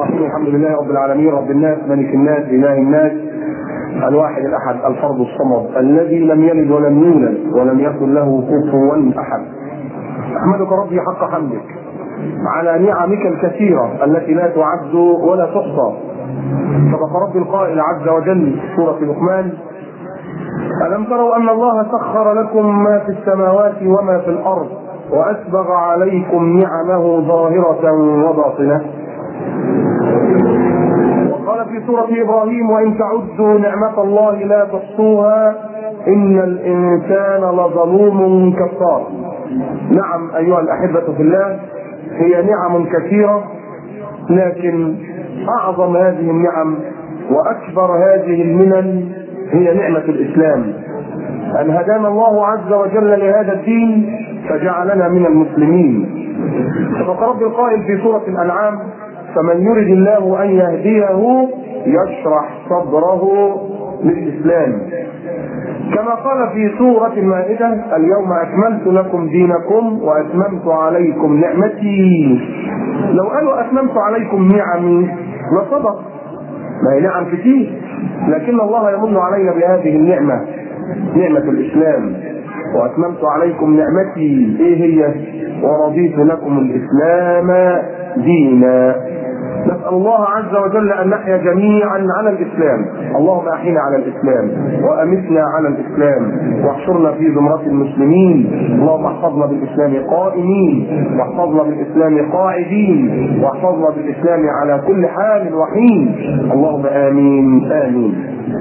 الرحيم الحمد لله رب العالمين رب الناس ملك الناس اله الناس الواحد الاحد الفرد الصمد الذي لم يلد ولم يولد ولم يكن له كفوا احد احمدك ربي حق حمدك على نعمك الكثيره التي لا تعد ولا تحصى صدق ربي القائل عز وجل في سوره لقمان الم تروا ان الله سخر لكم ما في السماوات وما في الارض واسبغ عليكم نعمه ظاهره وباطنه وقال في سورة إبراهيم وإن تعدوا نعمة الله لا تحصوها إن الإنسان لظلوم كفار نعم أيها الأحبة في الله هي نعم كثيرة لكن أعظم هذه النعم وأكبر هذه المنن هي نعمة الإسلام أن هدانا الله عز وجل لهذا الدين فجعلنا من المسلمين صدق رب القائل في سورة الأنعام فمن يرد الله ان يهديه يشرح صدره للاسلام كما قال في سورة المائدة اليوم أكملت لكم دينكم وأتممت عليكم نعمتي لو قالوا أتممت عليكم نعمي لصدق ما هي نعم كتير لكن الله يمن علينا بهذه النعمة نعمة الإسلام وأتممت عليكم نعمتي إيه هي ورضيت لكم الإسلام دينا نسأل الله عز وجل أن نحيا جميعا على الإسلام اللهم أحينا على الإسلام وأمتنا على الإسلام واحشرنا في زمرة المسلمين اللهم احفظنا بالإسلام قائمين واحفظنا بالإسلام قاعدين واحفظنا بالإسلام على كل حال وحين اللهم آمين آمين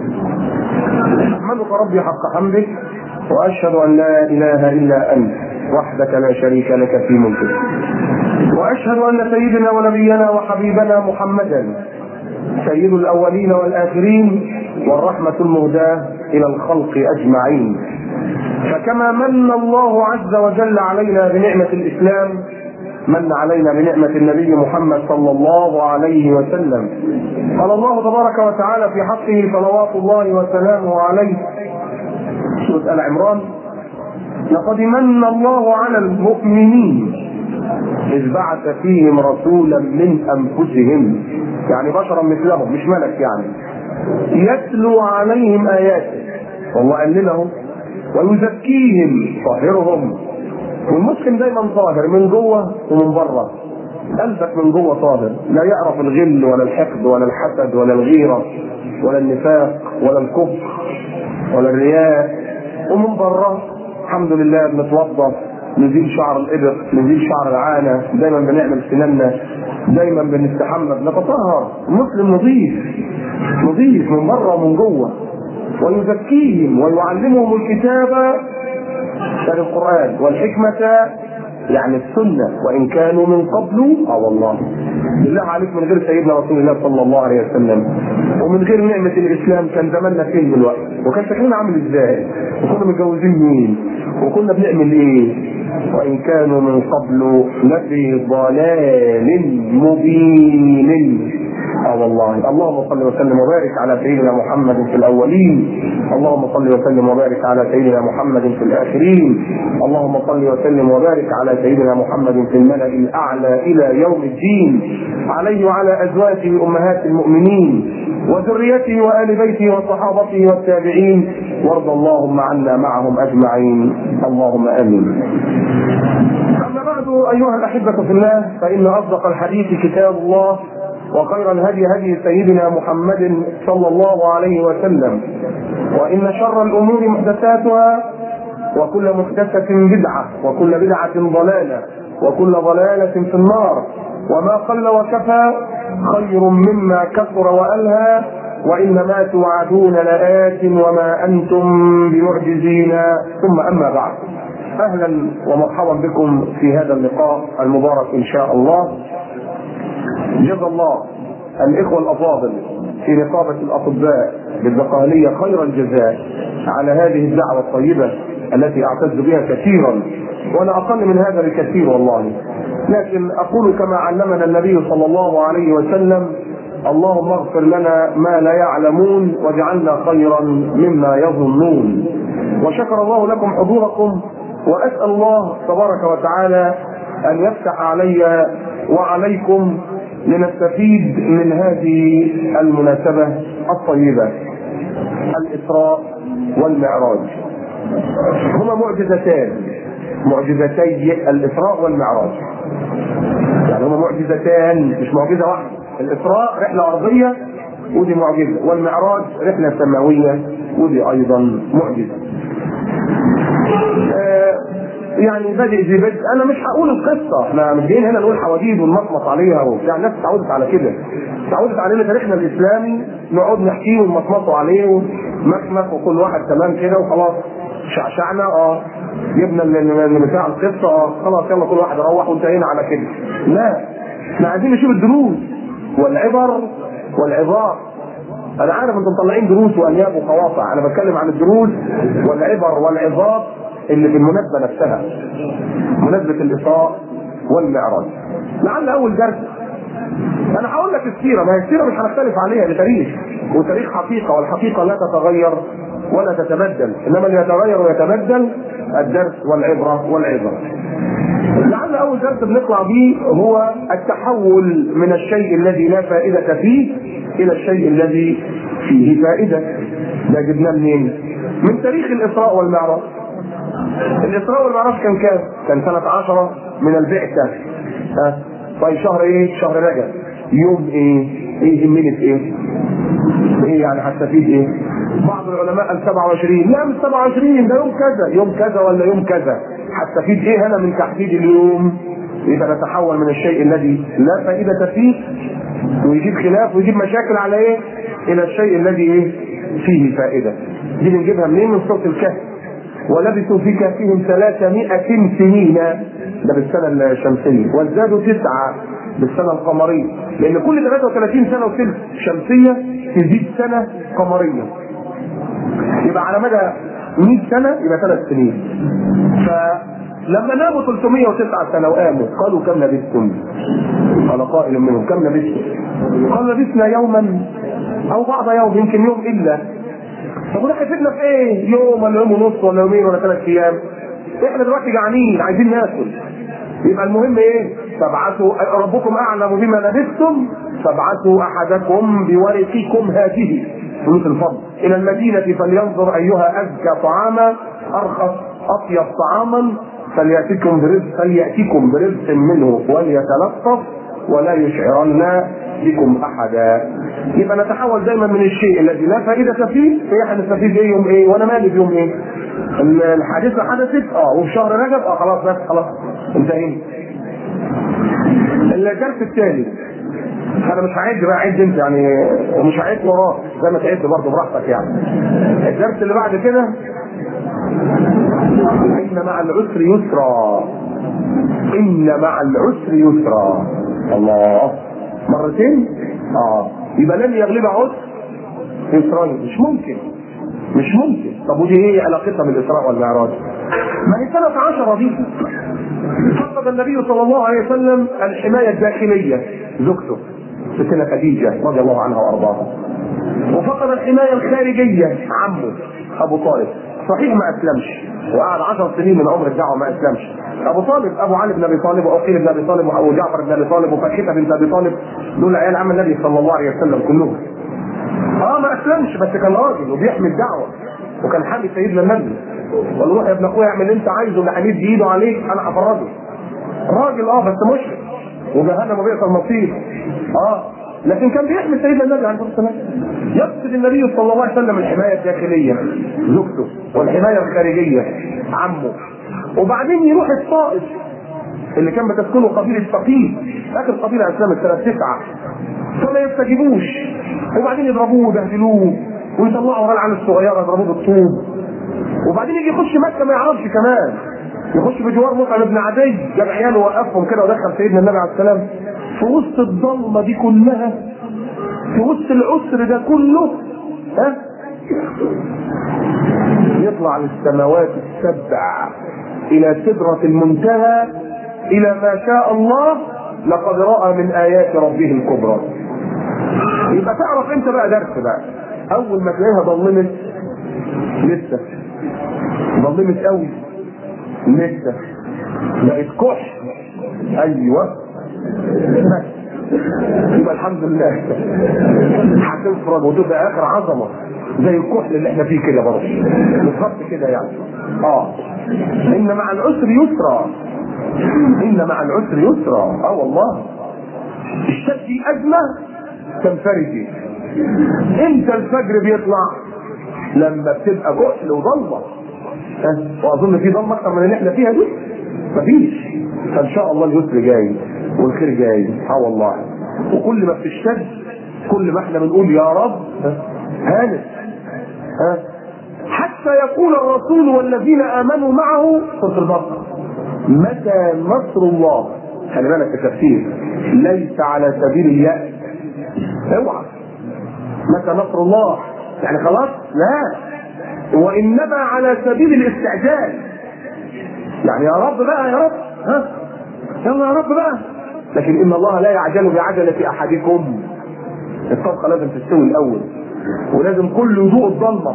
أحمدك ربي حق حمدك وأشهد أن لا إله إلا أنت وحدك لا شريك لك في ملكك واشهد ان سيدنا ونبينا وحبيبنا محمدا سيد الاولين والاخرين والرحمه المهداه الى الخلق اجمعين فكما من الله عز وجل علينا بنعمه الاسلام من علينا بنعمة النبي محمد صلى الله عليه وسلم قال الله تبارك وتعالى في حقه صلوات الله وسلامه عليه سورة آل عمران لقد من الله على المؤمنين إذ بعث فيهم رسولا من أنفسهم يعني بشرا مثلهم مش ملك يعني يتلو عليهم آياته والله قال لنا ويزكيهم طاهرهم والمسلم دايما طاهر من جوه ومن بره قلبك من جوه طاهر لا يعرف الغل ولا الحقد ولا الحسد ولا الغيره ولا النفاق ولا الكفر ولا الرياء ومن بره الحمد لله بنتوضا نزيل شعر الابط نزيل شعر العانه دايما بنعمل سناننا دايما بنستحمى بنتطهر المسلم نظيف نظيف من بره ومن جوه ويزكيهم ويعلمهم الكتاب يعني القران والحكمه يعني السنه وان كانوا من قبل اه والله بالله عليك من غير سيدنا رسول الله صلى الله عليه وسلم ومن غير نعمه الاسلام كان زماننا فين دلوقتي وكان شكلنا عامل ازاي وكنا متجوزين مين وكنا بنعمل ايه وان كانوا من قبل لفي ضلال مبين اه والله اللهم صل وسلم وبارك على سيدنا محمد في الاولين اللهم صل وسلم وبارك على سيدنا محمد في الاخرين اللهم صل وسلم وبارك على سيدنا محمد في الملا الاعلى الى يوم الدين عليه وعلى ازواجه امهات المؤمنين وذريته وال بيته وصحابته والتابعين وارض اللهم عنا معهم اجمعين اللهم امين اما بعد ايها الاحبه في الله فان اصدق الحديث كتاب الله وخير الهدي هدي سيدنا محمد صلى الله عليه وسلم وان شر الامور محدثاتها وكل محدثه بدعه وكل بدعه ضلاله وكل ضلاله في النار وما قل وكفى خير مما كثر والهى وانما توعدون لآت وما انتم بمعجزين ثم اما بعد اهلا ومرحبا بكم في هذا اللقاء المبارك ان شاء الله جزا الله الاخوه الافاضل في نقابه الاطباء بالبقاليه خير الجزاء على هذه الدعوه الطيبه التي اعتز بها كثيرا وانا اقل من هذا بكثير والله لكن اقول كما علمنا النبي صلى الله عليه وسلم اللهم اغفر لنا ما لا يعلمون واجعلنا خيرا مما يظنون وشكر الله لكم حضوركم واسال الله تبارك وتعالى ان يفتح علي وعليكم لنستفيد من هذه المناسبة الطيبة الإسراء والمعراج هما معجزتان معجزتي الإسراء والمعراج يعني هما معجزتان مش معجزة واحدة الإسراء رحلة أرضية ودي معجزة والمعراج رحلة سماوية ودي أيضا معجزة آه يعني بادئ زي بدء انا مش هقول القصه احنا مش جايين هنا نقول حواديت ونمطمط عليها وبتاع الناس اتعودت على كده اتعودت علينا تاريخنا الاسلامي نقعد نحكيه ونمطمطوا عليه ومكمك وكل واحد تمام كده وخلاص شعشعنا اه جبنا اللي بتاع القصه اه خلاص يلا كل واحد روح وانتهينا على كده لا احنا عايزين نشوف الدروس والعبر والعظات انا عارف انتم مطلعين دروس وانياب وقواطع انا بتكلم عن الدروس والعبر والعظات اللي في المناسبه نفسها مناسبه الاسراء والمعراج لعل اول درس انا هقول لك السيره ما هي السيره مش هنختلف عليها دي تاريخ وتاريخ حقيقه والحقيقه لا تتغير ولا تتبدل انما اللي يتغير ويتبدل الدرس والعبره والعبره لعل اول درس بنطلع بيه هو التحول من الشيء الذي لا فائده فيه الى الشيء الذي فيه فائده ده جبناه منين؟ من تاريخ الاسراء والمعراج الاسراء والمعراج كان كام؟ كان سنة عشرة من البعثة ها طيب شهر ايه؟ شهر رجب يوم ايه؟ ايه يهمني في ايه؟ ايه يعني هستفيد ايه؟ بعض العلماء قال 27 لا مش 27 ده يوم كذا يوم كذا ولا يوم كذا هستفيد ايه انا من تحديد اليوم؟ يبقى نتحول من الشيء الذي لا فائدة فيه ويجيب خلاف ويجيب مشاكل على ايه؟ الى الشيء الذي ايه؟ فيه فائدة دي بنجيبها منين؟ من سورة الكهف ولبثوا في كهفهم ثلاثمائة سنين ده بالسنة الشمسية وازدادوا تسعة بالسنة القمرية لأن كل 33 سنة وثلث شمسية تزيد سنة قمرية يبقى على مدى 100 سنة يبقى ثلاث سنين فلما ناموا 309 سنة وقاموا قالوا كم لبثتم؟ قال قائل منهم كم لبثتم؟ قال لبثنا يوما أو بعض يوم يمكن يوم إلا طب وده هيفيدنا في ايه؟ يوم ولا يوم ونص ولا يومين ولا ثلاث ايام؟ احنا دلوقتي جعانين عايزين ناكل. يبقى المهم ايه؟ فابعثوا ربكم اعلم بما لبثتم فابعثوا احدكم بورقكم هذه فلوس الفضل الى المدينه فلينظر ايها ازكى طعاما ارخص اطيب طعاما فلياتكم برزق فلياتكم برزق منه وليتلطف ولا يشعرن بكم احدا يبقى نتحول دايما من الشيء الذي لا فائدة فيه ايه هنستفيد ايه يوم ايه وانا مالي بيوم ايه الحادثة حدثت اه وفي شهر رجب اه خلاص بس خلاص انتهينا الدرس الثاني انا مش هعد بقى عد انت يعني ومش هعد وراك زي ما تعد برضه براحتك يعني الدرس اللي بعد كده ان مع العسر يسرا ان مع العسر يسرا الله مرتين اه يبقى لن يغلب عسر يسرين مش ممكن مش ممكن طب ودي ايه علاقتها بالاسراء والمعراج ما هي سنة عشرة دي فقد النبي صلى الله عليه وسلم الحماية الداخلية زوجته ستنا خديجة رضي الله عنها وارضاها وفقد الحماية الخارجية عمه ابو طالب صحيح ما اسلمش وقعد عشر سنين من عمر الدعوه ما اسلمش ابو طالب ابو علي بن ابي طالب وعقيل بن ابي طالب وابو جعفر بن ابي طالب وفاكهه بنت ابي طالب دول عيال عم النبي صلى الله عليه وسلم كلهم اه ما اسلمش بس كان راجل وبيحمي الدعوه وكان حامي سيدنا النبي قال له روح يا ابن اخويا اعمل اللي انت عايزه اللي هيمد ايده عليك انا هفرجه راجل اه بس مشرك وجهنم وبئس المصير اه لكن كان بيحمي سيدنا النبي عليه الصلاه والسلام يقصد النبي صلى الله عليه وسلم الحمايه الداخليه زوجته والحمايه الخارجيه عمه وبعدين يروح الطائف اللي كان بتسكنه قبيله ثقيف اخر قبيله اسلمت سنه تسعه فما يستجيبوش وبعدين يضربوه ويبهدلوه ويطلعوا وراه العيال الصغيره يضربوه بالطوب وبعدين يجي يخش مكه ما يعرفش كمان يخش بجوار مطعم ابن عدي جاب عياله وقفهم كده ودخل سيدنا النبي عليه السلام في وسط الضلمه دي كلها في وسط العسر ده كله ها يطلع للسماوات السبع الى سدرة المنتهى الى ما شاء الله لقد رأى من ايات ربه الكبرى يبقى تعرف انت بقى درس بقى اول ما تلاقيها ضلمت لسه ضلمت قوي لسه بقت كحل ايوه بس يبقى الحمد لله هتفرج وتبقى اخر عظمه زي الكحل اللي احنا فيه كده برضه بالظبط كده يعني اه ان مع العسر يسرا ان مع العسر يسرا اه والله الشد ازمه تنفرجي امتى الفجر بيطلع لما بتبقى كحل وضلمه أه؟ واظن في ضلمه اكتر من اللي احنا فيها دي مفيش فان شاء الله اليسر جاي والخير جاي اه والله وكل ما بتشتد كل ما احنا بنقول يا رب هانت ها حتى يقول الرسول والذين امنوا معه سوره البقره متى نصر الله خلي بالك في التفسير ليس على سبيل اليأس اوعى متى نصر الله يعني خلاص لا وانما على سبيل الاستعجال يعني يا رب بقى يا رب ها يلا يا رب بقى لكن ان الله لا يعجل بعجله احدكم الطبخه لازم تستوي الاول ولازم كل يذوق الضلمه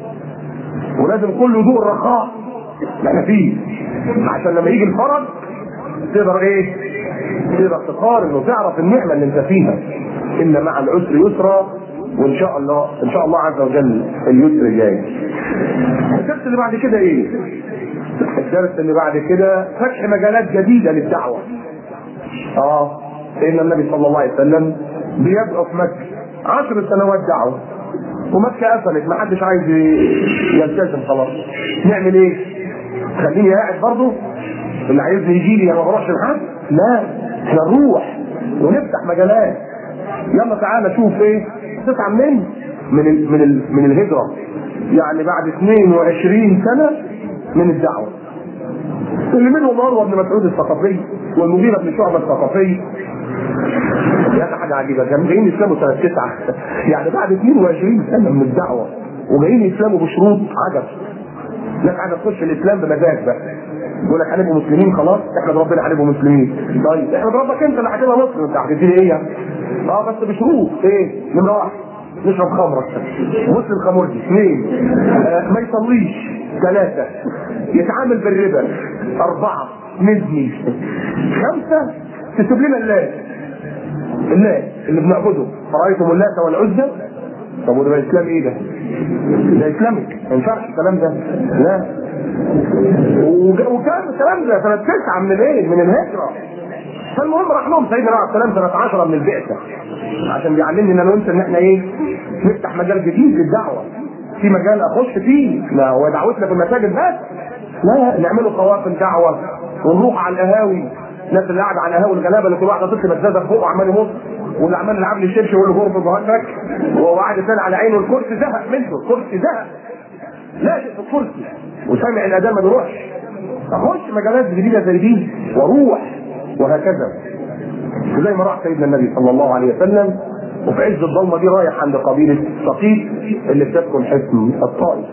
ولازم كل يذوق الرخاء يعني فيه عشان لما يجي الفرج تقدر ايه؟ تقدر تقارن وتعرف النعمه اللي انت فيها ان مع العسر يسرا وان شاء الله ان شاء الله عز وجل اليسر جاي. الدرس اللي بعد كده ايه؟ الدرس اللي بعد كده فتح مجالات جديده للدعوه. اه سيدنا النبي صلى الله عليه وسلم بيدعو في مكه عشر سنوات دعوه ومكه قفلت ما حدش عايز يلتزم خلاص نعمل ايه؟ خليني قاعد برضه اللي عايزني يجي لي انا ما بروحش لحد لا احنا نروح ونفتح مجالات يلا تعالى شوف ايه تسعة منين من ال من ال من الهجرة يعني بعد 22 سنة من الدعوة اللي منهم مروه بن مسعود الثقفي والمغيرة بن شعبة الثقفي يا اخي حاجة عجيبة كانوا جايين يسلموا سنة تسعة يعني بعد 22 سنة من الدعوة وجايين يسلموا بشروط عجب ناس عايزة تخش الإسلام بمزاج بقى يقول لك هنبقوا مسلمين خلاص احمد ربنا هنبقوا مسلمين طيب احمد ربك انت اللي هتبقى مسلم انت هتديني ايه يعني؟ اه بس بشروط ايه؟ نمره واحد نشرب خمرة مسلم خمرجي اثنين آه ما يصليش ثلاثة يتعامل بالربا أربعة نزني خمسة تسيب لنا الله الله اللي بنعبده فرأيتم اللات والعزى طب وده اسلام ايه ده؟ ده اسلامك ما ينفعش الكلام ده لا وكان الكلام ده سنة تسعة من الايه؟ من الهجرة فالمهم راح لهم سيدنا عليه السلام سنة 10 من البعثة عشان بيعلمني ان انا وانت ان احنا ايه؟ نفتح مجال جديد للدعوة في مجال اخش فيه لا هو دعوتنا في المساجد بس لا نعمله قوافل دعوة ونروح على القهاوي الناس اللي قاعده على القهاوي الغلابه اللي كل واحده طفل مزازه فوق وعمال يمص واللي عمال يلعب لي الشبشب ويقول له غرفه ظهرك وهو قاعد يسال على عينه الكرسي زهق منه الكرسي زهق لاجئ في الكرسي وسامع الاذان ما بيروحش اخش مجالات جديده زي دي واروح وهكذا وزي ما راح سيدنا النبي صلى الله عليه وسلم وفي عز الضلمه دي رايح عند قبيله ثقيف اللي بتسكن حصن الطائف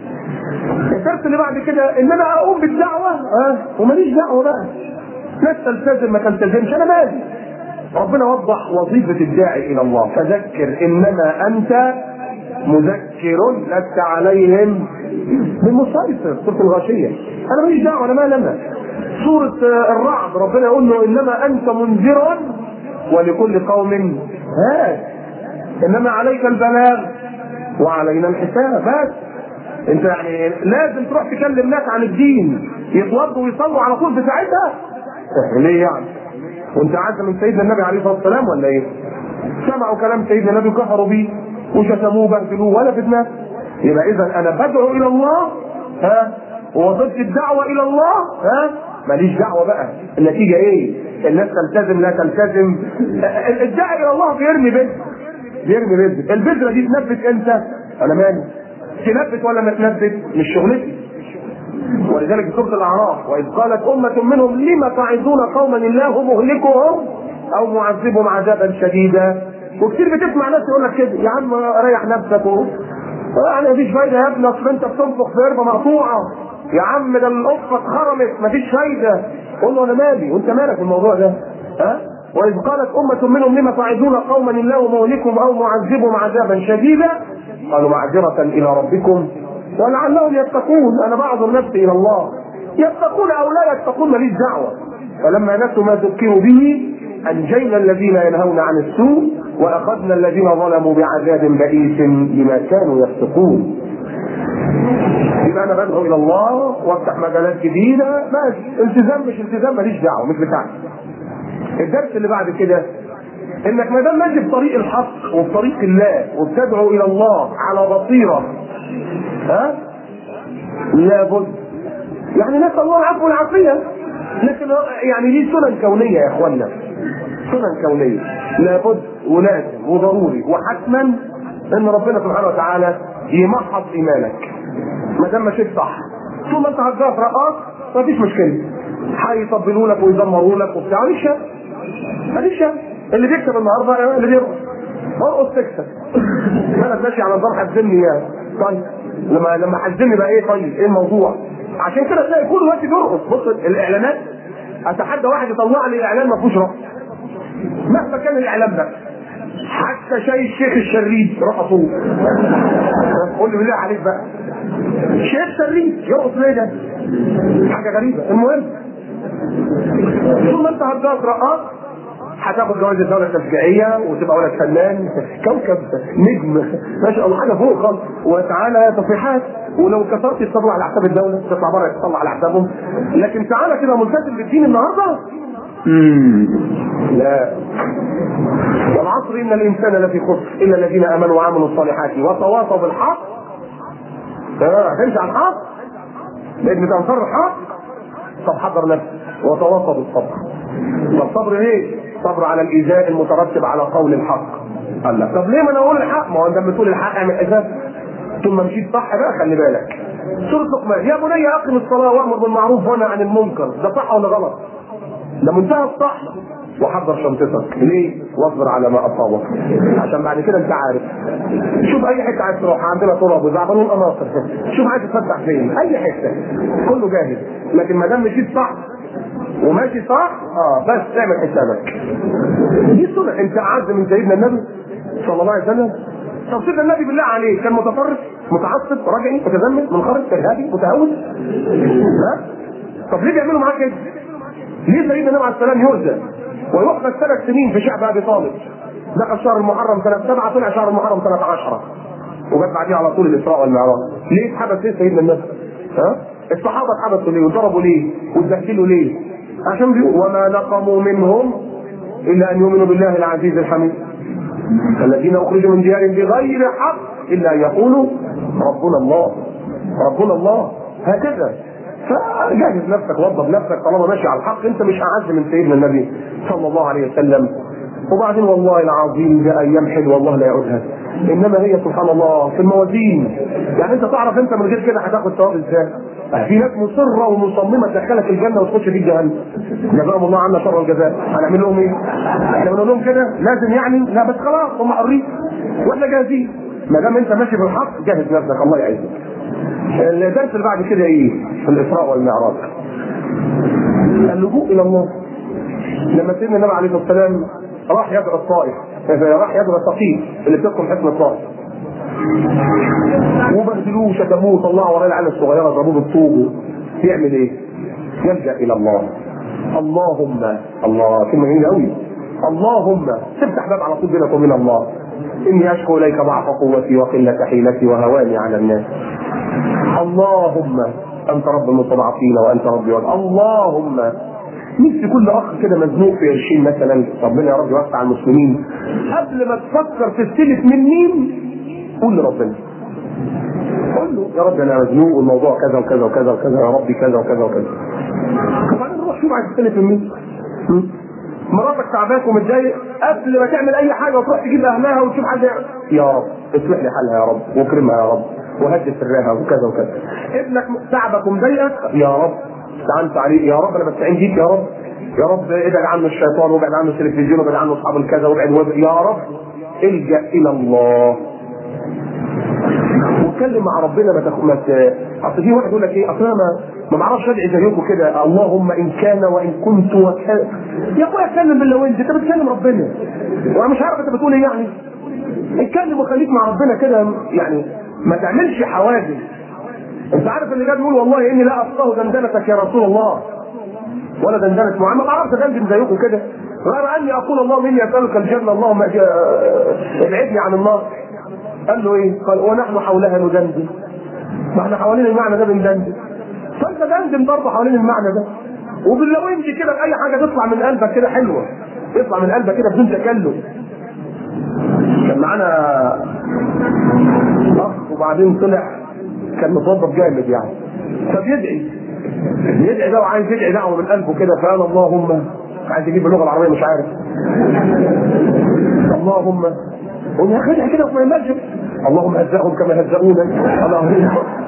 الدرس اللي بعد كده ان انا اقوم بالدعوه اه وماليش دعوه بقى ناس تلتزم ما تلتزمش انا مالي ربنا وضح وظيفة الداعي إلى الله فذكر إنما أنت مذكر لست عليهم بمسيطر سورة الغاشية أنا ماليش دعوة أنا مال أنا سورة الرعد ربنا يقول له إنما أنت منذر ولكل قوم هاد إنما عليك البلاغ وعلينا الحساب بس انت يعني لازم تروح تكلم ناس عن الدين يتوضوا ويصلوا على طول بساعتها ليه يعني؟ وانت عارف من سيدنا النبي عليه الصلاه والسلام ولا ايه؟ سمعوا كلام سيدنا النبي وكفروا بيه وشتموه وبهدلوه ولا في دماغ يبقى اذا انا بدعو الى الله ها ووظيفتي الدعوه الى الله ها ماليش دعوه بقى النتيجه ايه؟ الناس تلتزم لا تلتزم الداعي الى الله بيرمي بذر بيرمي بذر البذره دي تنبت امتى؟ انا مالي تنبت ولا ما تنبت؟ مش شغلتي ولذلك في سوره الاعراف واذ قالت امه منهم لم تعظون قوما الله مهلكهم او معذبهم عذابا شديدا وكتير بتسمع ناس يقول لك كده يا عم ريح نفسك و... يعني مفيش فايده يا ابني اصل انت بتنفخ في قربه مقطوعه يا عم ده القفه اتخرمت مفيش فايده قول له انا مالي وانت مالك في الموضوع ده ها واذ قالت امه منهم لم تعظون قوما الله مهلكهم او معذبهم عذابا شديدا قالوا معذره الى ربكم ولعلهم يتقون انا بعض نفسي الى الله يتقون او لا يتقون ماليش دعوه فلما نسوا ما ذكروا به انجينا الذين ينهون عن السوء واخذنا الذين ظلموا بعذاب بئيس بما كانوا يفسقون يبقى انا بدعو الى الله وافتح مجالات جديده ماشي التزام مش التزام ماليش دعوه مش بتاعي الدرس اللي بعد كده انك ما دام ماشي في طريق الحق وفي طريق الله وبتدعو الى الله على بصيره ها لابد يعني نسال الله العفو والعافيه لكن يعني دي سنن كونيه يا اخوانا سنن كونيه لابد ولازم وضروري وحتما ان ربنا سبحانه وتعالى يمحص ايمانك ما دام مشيت صح طول ما انت هتجرب رقاص مفيش مشكله هيطبلوا لك ويزمروا لك وبتاع ماليش ماليش اللي بيكسب النهارده اللي بيرقص ارقص تكسب انا ماشي على نظام حزمني يا طيب لما لما حزمني بقى ايه طيب ايه الموضوع عشان كده تلاقي كل وقت بيرقص بص الاعلانات اتحدى واحد يطلع لي اعلان ما فيهوش رقص مهما كان الاعلان ده حتى شاي الشيخ الشريد رقصوا قول لي بالله عليك بقى شيخ شريد يرقص ليه ده؟ حاجه غريبه المهم طول ما انت هتجاوب رقاص هتاخد جوائز الدوله التشجيعيه وتبقى ولد فنان كوكب نجم ما شاء الله حاجه فوق خالص وتعالى تصريحات ولو كسرت الصدر على حساب الدوله تطلع بره تطلع على حسابهم لكن تعالى كده ملتزم بالدين النهارده امم لا والعصر ان الانسان لفي خسر الا الذين امنوا وعملوا الصالحات وتواصوا بالحق اه هتمشي على الحق بقيت بتنصر الحق طب حضر نفسك وتواصوا بالصبر طب صبر ايه؟ صبر على الايذاء المترتب على قول الحق قال لا طب ليه ما انا اقول الحق؟ ما هو انت لما تقول الحق اعمل حساب ثم مشيت صح بقى خلي بالك سورة لقمان يا بني اقم الصلاة وامر بالمعروف وانهى عن المنكر ده صح ولا غلط؟ ده منتهى الصح وحضر شنطتك ليه؟ واصبر على ما اصابك عشان بعد كده انت عارف شوف اي حته عايز تروح عندنا طرق وزعبلون قناصر شوف عايز تفتح فين اي حته كله جاهز لكن ما دام مشيت صح وماشي صح اه بس اعمل حسابك دي السنه انت اعز من سيدنا النبي صلى الله عليه وسلم طب سيدنا النبي بالله عليه كان متطرف متعصب رجعي متذمر منخرط ارهابي متهور ها طب ليه بيعملوا معاه كده؟ ليه سيدنا النبي عليه السلام يؤذى ويحبس ثلاث سنين في شعب ابي طالب دخل شهر المحرم سنه سبعه طلع شهر المحرم سنه عشره وجت بعديها على طول الاسراء والمعراج ليه اتحبس ليه سيدنا النبي؟ ها؟ الصحابه اتحبسوا ليه وضربوا ليه واتبهدلوا ليه؟ عشان بيقول وما نقموا منهم الا ان يؤمنوا بالله العزيز الحميد الذين اخرجوا من ديارهم بغير حق الا ان يقولوا ربنا الله ربنا الله هكذا فجهز نفسك وضب نفسك طالما ماشي على الحق انت مش اعز من سيدنا النبي صلى الله عليه وسلم وبعدين والله العظيم ده ايام حلوه والله لا يعودها انما هي سبحان الله في الموازين يعني انت تعرف انت من غير كده هتاخد ثواب ازاي في ناس مصره ومصممه تدخلك الجنه وتخش في جهنم جزاهم الله عنا شر الجزاء هنعمل لهم ايه؟ احنا بنقول لهم كده لازم يعني لا بس خلاص هم حرين واحنا جاهزين ما دام انت ماشي في الحق جهز نفسك الله يعزك الدرس اللي بعد كده ايه؟ في الاسراء والمعراج اللجوء الى الله لما سيدنا النبي عليه الصلاه والسلام راح يدعو الطائف راح يدعو الثقيف اللي بتدخل حصن الطائف وبهدلوه وشتموه وطلعوا وراه العيال الصغيره ضربوه بالطوب يعمل ايه؟ يلجا الى الله اللهم الله كلمه جميله قوي اللهم تفتح باب على طول بينك وبين الله اني اشكو اليك ضعف قوتي وقله حيلتي وهواني على الناس اللهم انت رب المستضعفين وانت ربي وانت اللهم نفسي كل اخ كده مزنوق في قرشين مثلا ربنا يا رب يوسع على المسلمين قبل ما تفكر تستلف من مين قول لربنا قول له يا رب انا مزنوق والموضوع كذا وكذا وكذا وكذا يا ربي كذا وكذا وكذا وبعدين روح شوف عايز تستلف من مين مراتك تعباك ومتضايق قبل ما تعمل اي حاجه وتروح تجيب اهلها وتشوف حد يا رب اصلح لي حالها يا رب واكرمها يا رب وهدي سرها وكذا وكذا ابنك تعبك ومضايقك يا رب استعنت عليه يا رب انا بستعين بيك يا رب يا رب ابعد عنه الشيطان وابعد عنه التلفزيون وابعد عنه اصحاب الكذا وابعد وابعد يا رب الجا الى الله واتكلم مع ربنا ما تاخد ما اصل في واحد يقول لك ايه اصل انا ما ما بعرفش ادعي زيكم كده اللهم ان كان وان كنت وكان يا اخويا اتكلم بالله وانت انت بتكلم ربنا وانا مش عارف انت بتقول ايه يعني اتكلم وخليك مع ربنا كده يعني ما تعملش حواجز انت عارف اللي جاي بيقول والله اني لا افقه دندنتك يا رسول الله ولا دندنه معاذ ما بعرفش ادندن زيكم كده غير اني اقول اللهم اني اسالك الجنه اللهم ابعدني عن النار قال له ايه؟ قال ونحن حولها ندندن ما احنا حوالين المعنى ده بندندن فانت دندن برضه حوالين المعنى ده وباللو انت كده باي حاجه تطلع من قلبك كده حلوه يطلع من قلبك كده بدون تكلف كان معانا اخ وبعدين طلع كان متوظف جامد يعني فبيدعي يدعي ده وعايز يدعي دعوه من قلبه كده فقال اللهم عايز يجيب اللغه العربيه مش عارف اللهم قول يا اخي ادعي كده وما يمجد اللهم هزأهم كما هزأونا اللهم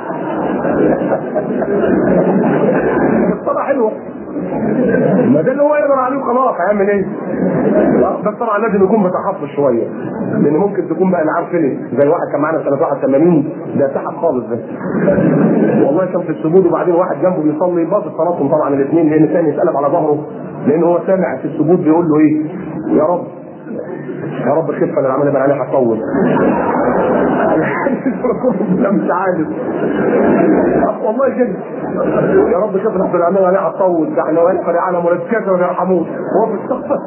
الصلاة حلوة ما ده اللي هو يقدر عليه خلاص هيعمل ايه؟ بس طبعا لازم يكون متحفظ شويه لان ممكن تكون بقى العاب فيلم زي واحد كان معانا سنه 81 ده سحب خالص ده والله كان في السجود وبعدين واحد جنبه بيصلي باظ صلاتهم طبعا الاثنين لان الثاني اتقلب على ظهره لان هو سامع في السجود بيقول له ايه؟ يا رب يا رب خف انا العمل اللي انا عليه هطول لا مش عارف والله كده يا رب خف احنا العمل عليه هطول ده احنا واقف على مركزه ولا يرحموه هو في الصف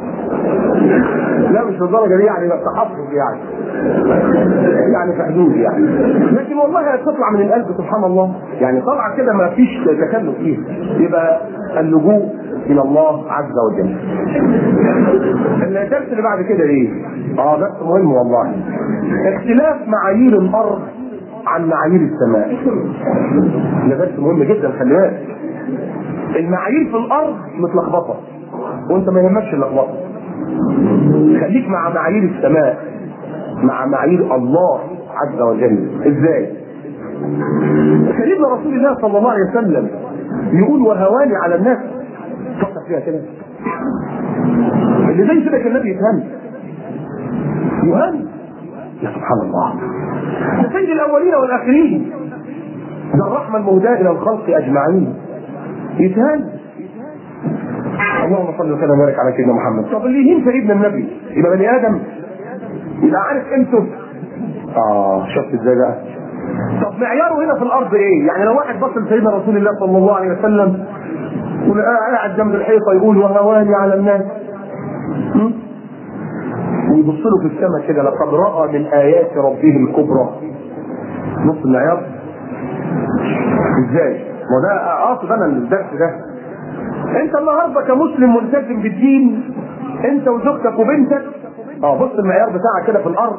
لا مش للدرجه دي يعني بس تحفظ يعني يعني في حدود يعني لكن والله هتطلع من القلب سبحان الله يعني طلع كده ما فيش تكلف فيها يبقى اللجوء الى الله عز وجل الدرس اللي بعد كده ايه اه درس مهم والله اختلاف معايير الارض عن معايير السماء ده درس مهم جدا خلي بالك المعايير في الارض متلخبطه وانت ما يهمكش اللخبطه خليك مع معايير السماء مع معايير الله عز وجل ازاي سيدنا رسول الله صلى الله عليه وسلم يقول وهواني على الناس فكر فيها كده اللي زي كده كان النبي يتهان يهان يا سبحان الله ده سيد الاولين والاخرين ده الرحمه المهداه الى الخلق اجمعين يتهان اللهم صل وسلم وبارك على سيدنا محمد طب اللي يهين سيدنا النبي يبقى بني ادم يبقى عارف قيمته اه شفت ازاي بقى طب معياره هنا في الارض ايه يعني لو واحد بص لسيدنا رسول الله صلى الله عليه وسلم قاعد جنب الحيطه يقول وهواني على الناس ويبص له في السماء كده لقد راى من ايات ربه الكبرى نص المعيار ازاي؟ ما ده اقصد انا الدرس ده انت النهارده كمسلم ملتزم بالدين انت وزوجتك وبنتك اه بص المعيار بتاعك كده في الارض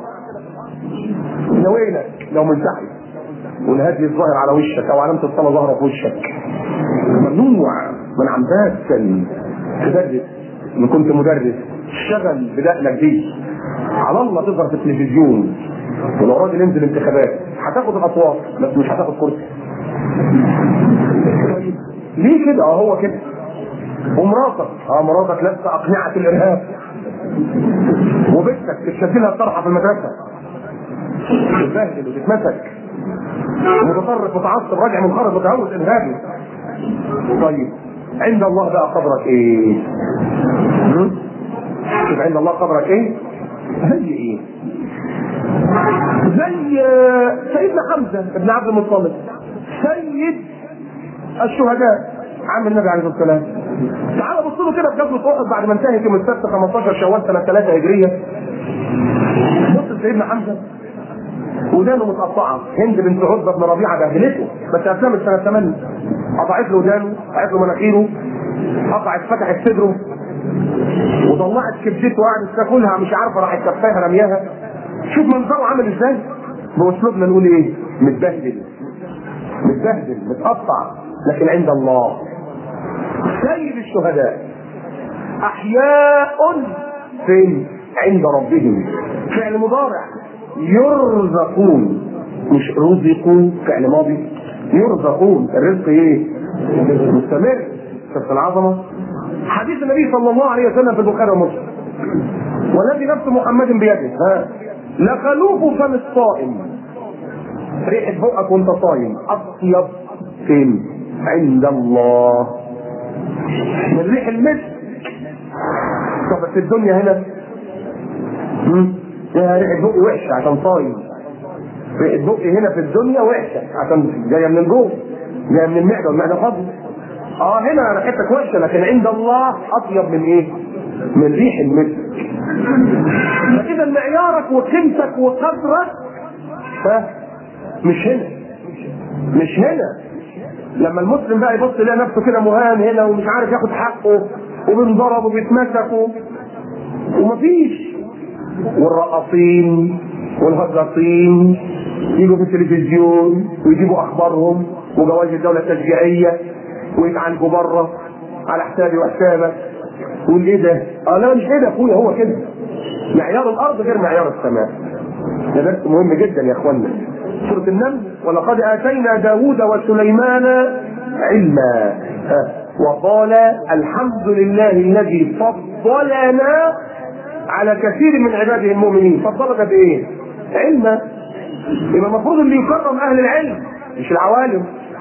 نويلك لو منتحي والهدي الظاهر على وشك او علامه الصلاه ظاهره في وشك ممنوع من عمدات تدرس ان كنت مدرس اشتغل بدقنك دي على الله تظهر في التلفزيون ولو راجل انزل انتخابات هتاخد الاصوات بس مش هتاخد كرسي ليه كده اه هو كده ومراتك اه مراتك لابسه اقنعه الارهاب وبنتك تشد لها الطرحه في المدرسه تتبهدل وتتمسك متطرف متعصب راجع منخرط متهوس ارهابي طيب عند الله بقى قدرك ايه؟ شوف عند الله قدرك ايه؟ زي ايه؟ زي سيدنا حمزه بن عبد المطلب سيد الشهداء عم النبي عليه الصلاه والسلام تعال بص له كده في غزوه احد بعد ما انتهت يوم السبت 15 شوال سنه 3 هجريه بص لسيدنا حمزه ودانه متقطعه هند بنت عتبه بن ربيعه بهدلته بس اسلمت سنه 8 قطعت له ودانه قطعت له مناخيره قطعت فتحت صدره وطلعت كبدته وقعدت تاكلها مش عارفه راحت كفاها رمياها شوف منظره عامل ازاي باسلوبنا نقول ايه متبهدل متبهدل متقطع لكن عند الله سيد الشهداء احياء فين عند ربهم فعل مضارع يرزقون مش رزقوا فعل ماضي يرزقون الرزق ايه مستمر شفت العظمه حديث النبي صلى الله عليه وسلم في البخاري ومسلم والذي نفس محمد بيده ها لخلوف فم الصائم ريحه بقك وانت صايم اطيب فين عند الله من ريح المسك طب في الدنيا هنا فيها ريحه بقي وحشه عشان صايم ريحه بقي هنا في الدنيا وحشه عشان جايه من الجوف جايه من المعده والمعده فاضيه اه هنا ريحتك وحشه لكن عند الله اطيب من ايه؟ من ريح المسك فاذا معيارك وقيمتك وقدرك ها مش هنا مش هنا لما المسلم بقى يبص يلاقي نفسه كده مهان هنا ومش عارف ياخد حقه وبينضرب وبيتمسكوا ومفيش والرقاصين والهجاصين يجوا في التلفزيون ويجيبوا اخبارهم وجوائز الدوله التشجيعيه ويتعالجوا بره على حسابي وحسابك يقول ايه ده؟ اه لا مش ايه ده اخويا هو كده معيار الارض غير معيار السماء ده درس مهم جدا يا اخوانا سورة النمل ولقد آتينا داود وسليمان علما وقال الحمد لله الذي فضلنا على كثير من عباده المؤمنين فضلنا بايه؟ علما يبقى المفروض اللي يكرم اهل العلم مش العوالم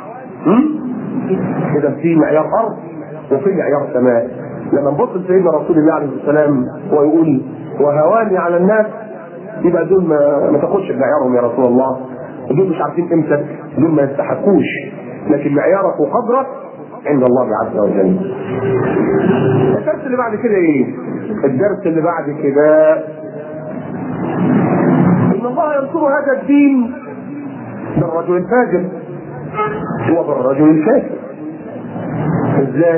اذا في معيار ارض وفي معيار سماء لما نبص لسيدنا رسول الله عليه السلام ويقول وهواني على الناس يبقى دول ما, ما تاخدش بمعيارهم يا رسول الله دول مش عارفين قيمتك دول ما يستحقوش لكن معيارك وقدرك عند الله عز وجل الدرس اللي بعد كده ايه الدرس اللي بعد كده ان الله ينصر هذا الدين بالرجل الفاجر وبالرجل الكافر ازاي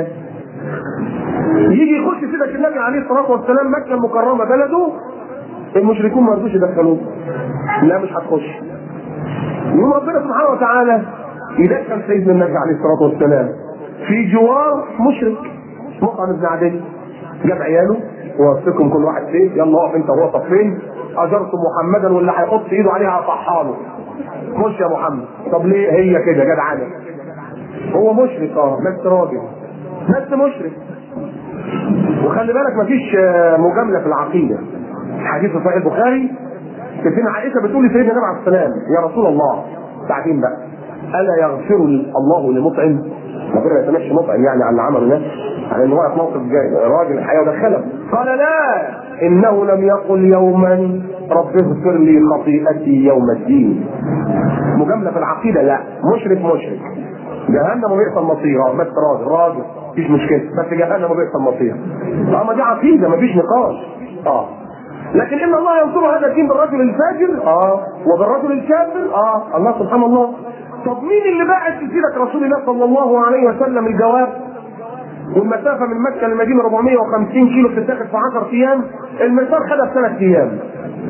يجي يخش سيدك النبي عليه الصلاه والسلام مكه المكرمه بلده المشركون ما رضوش يدخلوه لا مش هتخش يقوم ربنا سبحانه وتعالى يدخل سيدنا النبي عليه الصلاه والسلام في جوار مشرك مطعم ابن عدي جاب عياله ووصيكم كل واحد فين يلا اقف انت وهو صفين اجرتم محمدا واللي هيحط ايده عليها هطحنه خش يا محمد طب ليه هي كده جدعانه هو مشرك اه بس راجل بس مشرك وخلي بالك مفيش مجامله في العقيده حديث صحيح البخاري سيدنا عائشه بتقول لسيدنا النبي عليه السلام يا رسول الله بعدين بقى الا يغفر الله لمطعم ربنا يتمشي مطعم يعني على اللي عمله ده على ان هو في موقف راجل الحياه ودخله قال لا انه لم يقل يوما رب اغفر لي خطيئتي يوم الدين مجامله في العقيده لا مشرك مشرك جهنم وبئس المصير اه بس راجل راجل مفيش مشكله بس جهنم وبئس المصير اه ما دي عقيده مفيش نقاش اه لكن ان الله ينصر هذا الدين بالرجل الفاجر اه وبالرجل الكافر اه الله سبحان الله طب مين اللي باعت في سيره رسول الله صلى الله عليه وسلم الجواب والمسافه من مكه للمدينه 450 كيلو بتتاخد في 10 ايام المسار خدها في ثلاث ايام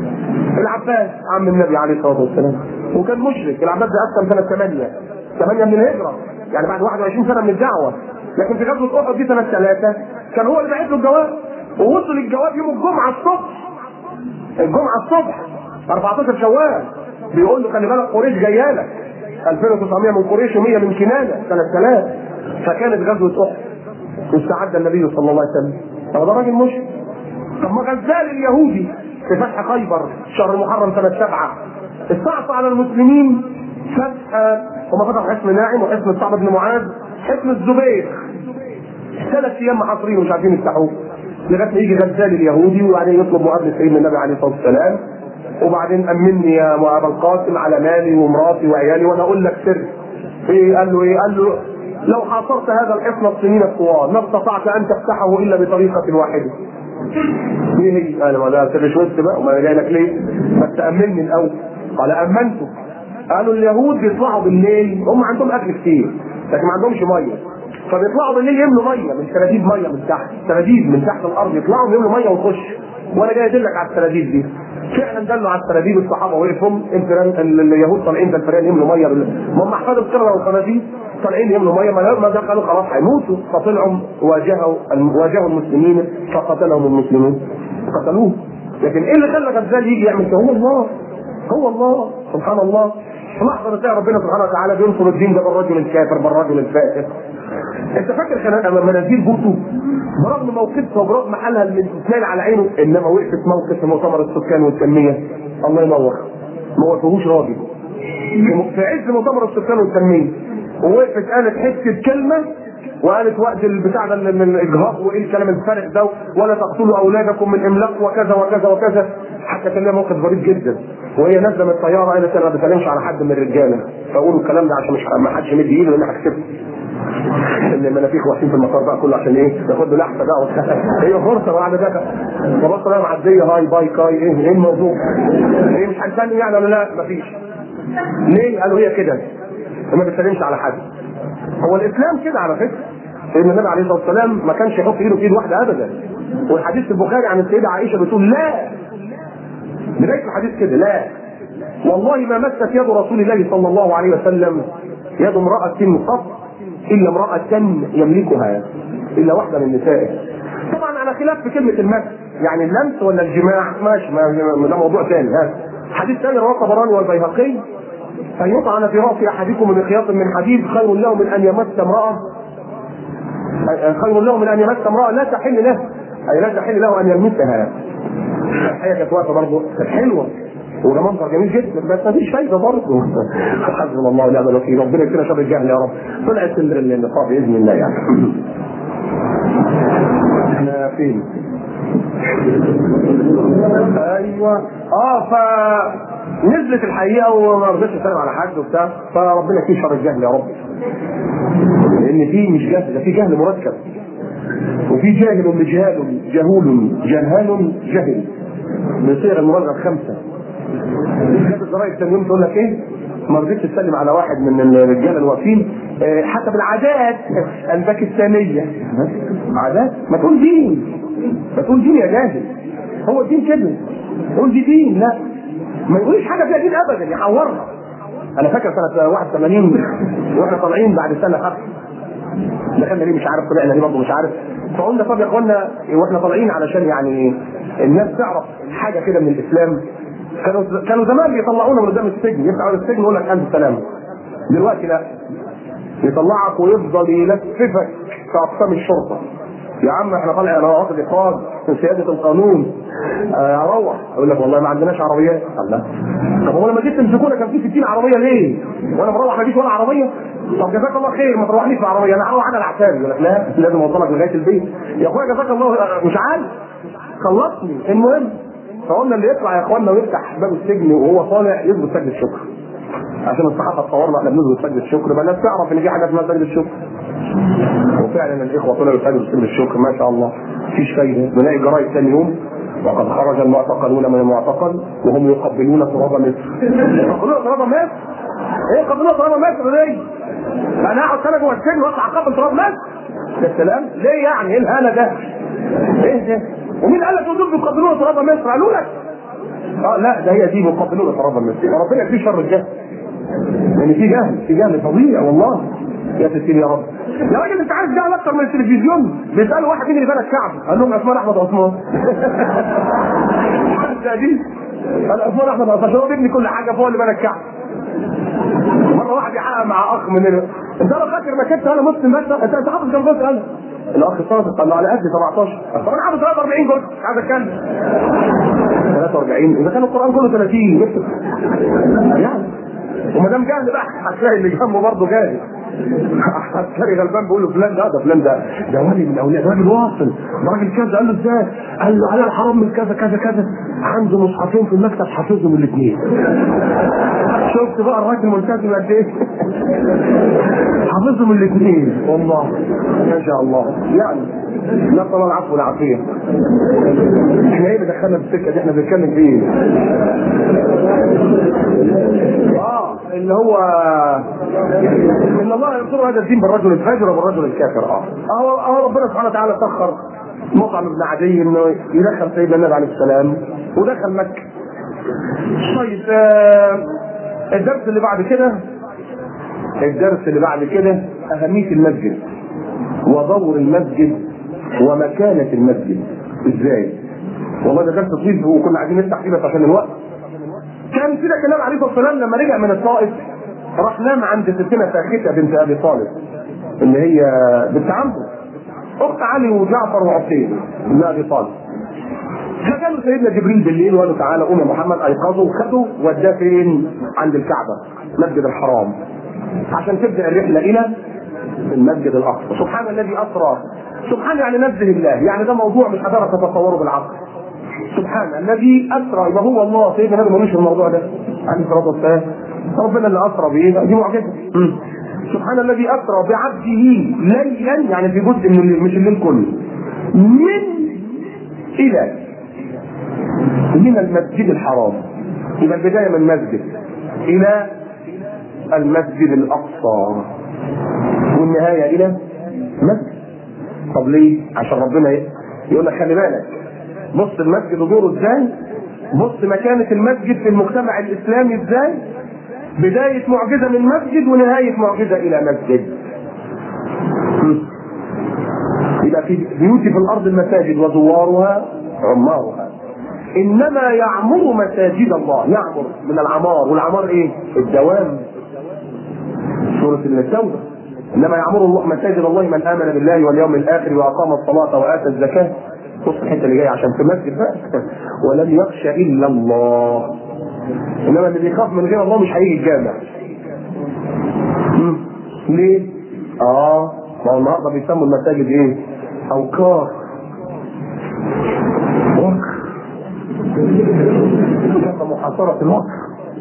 العباس عم النبي عليه الصلاه والسلام وكان مشرك العباس ده اسلم سنه 8 8 من الهجره يعني بعد 21 سنه من الدعوه لكن في غزوه احد دي سنه ثلاثه كان هو اللي باعت له الجواب ووصل الجواب يوم الجمعه الصبح الجمعه الصبح 14 شوال بيقول له خلي بالك قريش جايه لك 2900 من قريش و100 من كنانه 3000 فكانت غزوه احد واستعد النبي صلى الله عليه وسلم هو ده راجل مشرك طب ما غزال اليهودي في فتح خيبر شهر المحرم سنه سبعه استعصى على المسلمين فتح هم فتحوا حصن ناعم وحصن الصعب بن معاذ حصن الزبير ثلاث ايام محاصرين ومش عارفين يفتحوه لغايه ما يجي غزال اليهودي وبعدين يطلب مقابله سيدنا النبي عليه الصلاه والسلام وبعدين امني يا ابا القاسم على مالي ومراتي وعيالي وانا اقول لك سر ايه قال له ايه قال له لو حاصرت هذا الحصن السنين الطوال ما استطعت ان تفتحه الا بطريقه واحده ايه هي؟ قال ما ده سر شوت بقى وما جاي لك ليه؟ بس تامني الاول قال امنته قالوا اليهود بيطلعوا بالليل هم عندهم اكل كتير لكن ما عندهمش ميه فبيطلعوا بالليل يملوا ميه من سراديب ميه من تحت سراديب من تحت الارض يطلعوا يملوا ميه ويخش وانا جاي ادلك على السراديب دي فعلا دلوا على السراديب الصحابه وقفهم اليهود طالعين بالفريق يملوا ميه ما هم احفاد القرده والخنازير طالعين يملوا ميه ما دخلوا خلاص هيموتوا فطلعوا واجهوا واجهوا المسلمين فقتلهم المسلمون قتلوه لكن ايه اللي خلى غزال يجي يعمل كده هو الله هو الله سبحان الله في لحظه تلاقي ربنا سبحانه وتعالى بينصر الدين ده بالرجل الكافر بالرجل الفاسق انت فاكر كان منازل بوتو برغم موقفها وبرغم حالها اللي بتتنال على عينه انما وقفت موقف في مؤتمر السكان والتنميه الله ينور ما وقفهوش راجل في عز مؤتمر السكان والتنميه ووقفت قالت حته كلمه وقالت وقت البتاع ده من الاجهاض وايه الكلام الفارغ ده ولا تقتلوا اولادكم من املاق وكذا وكذا وكذا حتى كان لها موقف غريب جدا وهي نازله من الطياره قالت انا ما بسلمش على حد من الرجاله فاقولوا الكلام ده عشان مش ما حدش يمد ايده لان هكسبه ان المنافيخ واقفين في المطار بقى كله عشان ايه ياخد له لحظه بقى وبتاع. هي فرصه وقاعده بقى خلاص انا معديه هاي باي كاي ايه ايه الموضوع؟ ايه مش هنسلم يعني ولا لا؟ مفيش ليه؟ قالوا هي كده وما بتسلمش على حد هو الاسلام كده على فكره سيدنا النبي عليه الصلاه والسلام ما كانش يحط ايده في ايد واحده ابدا والحديث في البخاري عن السيده عائشه بتقول لا بدايه الحديث كده لا والله ما مست يد رسول الله صلى الله عليه وسلم يد امراه قط الا امراه يملكها الا واحده من نسائه طبعا على خلاف في كلمه المس يعني اللمس ولا الجماع ماشي ما ده موضوع ثاني ها حديث ثاني رواه الطبراني والبيهقي أن يطعن في رأس أحدكم بمخياط من حديد خير له من أن يمس امرأة خير له من أن يمس امرأة لا تحل له أي لا تحل له أن يلمسها الحقيقة كانت واقفة برضه كانت حلوة وده منظر جميل جدا بس مفيش فايده برضه حسبنا الله ونعم الوكيل ربنا يكفينا شر الجهل يا رب طلعت النقاب باذن الله يعني احنا فين؟ ايوه اه ف نزلت الحقيقه وما رضيتش اسلم على حد وبتاع فربنا يكفيه شر الجهل يا رب لان في مش جهل ده في جهل مركب وفي جاهل لجهال جهول جهال جهل من صيغ المراجعه الخمسه كتاب الزراير ثاني يوم تقول لك ايه؟ ما رضيتش تسلم على واحد من الرجاله الواقفين آه، حسب العادات الباكستانيه عادات ما تقول دين ما تقول دين يا جاهل هو الدين كده تقول دي دين لا ما يقوليش حاجه فيها دين ابدا يحورها انا فاكر سنه 81 واحنا طالعين بعد سنه خمسه دخلنا ليه مش عارف طلعنا ليه برضه مش عارف فقلنا طب يا اخوانا واحنا طالعين علشان يعني الناس تعرف حاجه كده من الاسلام كانوا كانوا زمان بيطلعونا من قدام السجن يفتحوا السجن يقول لك الف سلامه دلوقتي لا يطلعك ويفضل يلففك في اقسام الشرطه يا عم احنا طالع انا واخد اخراج من سياده القانون آه، اروح اقول لك والله ما عندناش عربيات الله طب هو لما جيت تمسكونا كان في 60 عربيه ليه؟ وانا مروح ما فيش ولا عربيه؟ طب جزاك الله خير ما تروحنيش بعربيه انا هروح انا العتاب يقول لك لا لازم اوصلك لغايه البيت يا اخويا جزاك الله مش عارف خلصني المهم فقلنا اللي يطلع يا اخوانا ويفتح باب السجن وهو طالع يثبت سجد الشكر عشان الصحافه تصورنا احنا بنثبت سجد الشكر بقى الناس تعرف ان في حاجه اسمها سجد الشكر وفعلا الاخوه طلعوا يسجدوا سجد الشكر ما شاء الله مفيش فايده بنلاقي جرايد ثاني يوم وقد خرج المعتقلون من المعتقل وهم يقبلون تراب مصر يقبلون تراب مصر ايه يقبلون تراب مصر ليه؟ انا اقعد سنه جوه السجن واطلع اقبل تراب مصر يا سلام ليه يعني ايه الهنا ده؟ ايه ده؟ ومين قال لك دول بيقبلون تراب مصر؟ قالوا لك اه لا ده هي دي مقبلون تراب مصر ربنا يكفي شر الجهل لان في جهل في جهل فظيع والله يا ستين يا رب يا راجل انت عارف جهل اكتر من التلفزيون بيسالوا واحد مين اللي بنى الكعبه قال لهم عثمان احمد عثمان دي قال عثمان احمد عثمان عشان هو بيبني كل حاجه فهو اللي بنى الكعبه مره واحد يحقق مع اخ من ال... انت انا فاكر ما كنت انا مسلم بس انت انت حافظ كام جزء انا الاخ صادق قال له على قد 17 طب انا حافظ 43 جزء مش عايز اتكلم 43 اذا كان القران كله 30 يعني وما دام جاهل بقى هتلاقي اللي جنبه برضه جاهل عسكري غلبان بيقول له فلان ده ده فلان ده ده ولي من اولياء ده راجل واصل ده راجل كذا قال له ازاي؟ قال له على الحرام من كذا كذا كذا عنده مصحفين في المكتب حافظهم الاثنين شفت بقى الراجل ملتزم قد ايه؟ حافظهم الاثنين والله ما شاء الله يعني نسال الله العفو والعافيه احنا ايه اللي دخلنا في السكه دي احنا بنتكلم في ايه؟ اه اللي هو ان الله ينصر هذا الدين بالرجل الفاجر وبالرجل الكافر اه اه اه ربنا سبحانه وتعالى سخر مطعم بن عدي انه يدخل سيدنا النبي عليه السلام ودخل مكه طيب آه الدرس اللي بعد كده الدرس اللي بعد كده اهميه المسجد ودور المسجد ومكانه المسجد ازاي والله ده درس طويل وكنا عايزين نفتح فيه بس عشان الوقت كان كده كلام عليه الصلاه والسلام لما رجع من الطائف راح نام عند ستنا ساخته بنت ابي طالب اللي هي بنت عمه اخت علي وجعفر وعقيل بن ابي طالب فجاله سيدنا جبريل بالليل وقال له تعالى قوم يا محمد ايقظه وخده وداه فين؟ عند الكعبه مسجد الحرام عشان تبدا الرحله الى المسجد الاقصى سبحان الذي اسرى سبحان يعني نزه الله يعني ده موضوع مش هتعرف تتصوره بالعقل سبحان الذي اسرى يبقى هو الله سيدنا النبي ملوش في الموضوع ده عليه الصلاه والسلام ربنا اللي اسرى بايه دي معجزه سبحان الذي اسرى بعبده ليلا يعني في جزء من الليل مش الليل كله من الى من المسجد الحرام يبقى البدايه من مسجد الى المسجد الاقصى والنهايه الى مسجد طب ليه؟ عشان ربنا يقول لك خلي بالك بص المسجد دوره ازاي؟ بص مكانة المسجد في المجتمع الإسلامي ازاي؟ بداية معجزة من مسجد ونهاية معجزة إلى مسجد. يبقى في بيوت في الأرض المساجد وزوارها عمارها. إنما يعمر مساجد الله، يعمر من العمار، والعمار إيه؟ الدوام. سورة التوبة. انما يعمر الله مساجد الله من امن بالله واليوم الاخر واقام الصلاه واتى الزكاه بص الحته اللي جايه عشان في المسجد بقى ولم يخش الا الله انما اللي بيخاف من غير الله مش هيجي الجامع ليه؟ اه ما هو النهارده بيسموا المساجد ايه؟ اوكار وقر تسمى محاصرة الوقر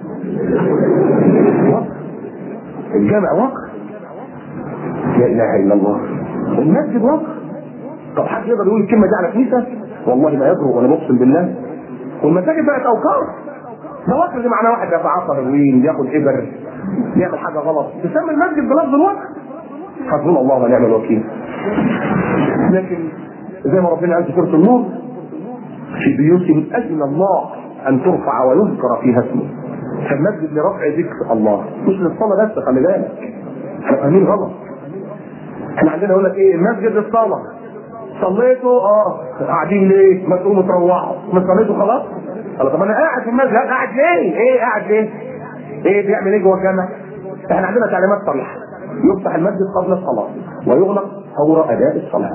وقر الجامع وقر لا اله الا الله المسجد وقر طب حد يقدر يقول الكلمه دي على كنيسه؟ والله ما يجرؤ وانا بقسم بالله والمساجد بقت اوقار ده وقر دي معناه واحد بيتعاطى هيروين بياخد ابر بيعمل حاجه غلط تسمي المسجد بلفظ الوقر حسبنا الله ونعم الوكيل لكن زي ما ربنا قال في سوره النور في بيوت اذن الله ان ترفع ويذكر فيها اسمه فالمسجد لرفع ذكر الله مش للصلاه بس خلي بالك احنا فاهمين غلط احنا عندنا يقول لك ايه المسجد للصلاه صليتوا اه قاعدين ليه؟ ما تقوموا تروحوا ما صليتوا خلاص؟ قال طب انا قاعد في المسجد قاعد ليه؟ ايه قاعد ليه؟ ايه بيعمل ايه جوه الجامع؟ احنا عندنا تعليمات صريحه يفتح المسجد قبل الصلاه ويغلق فور اداء الصلاه.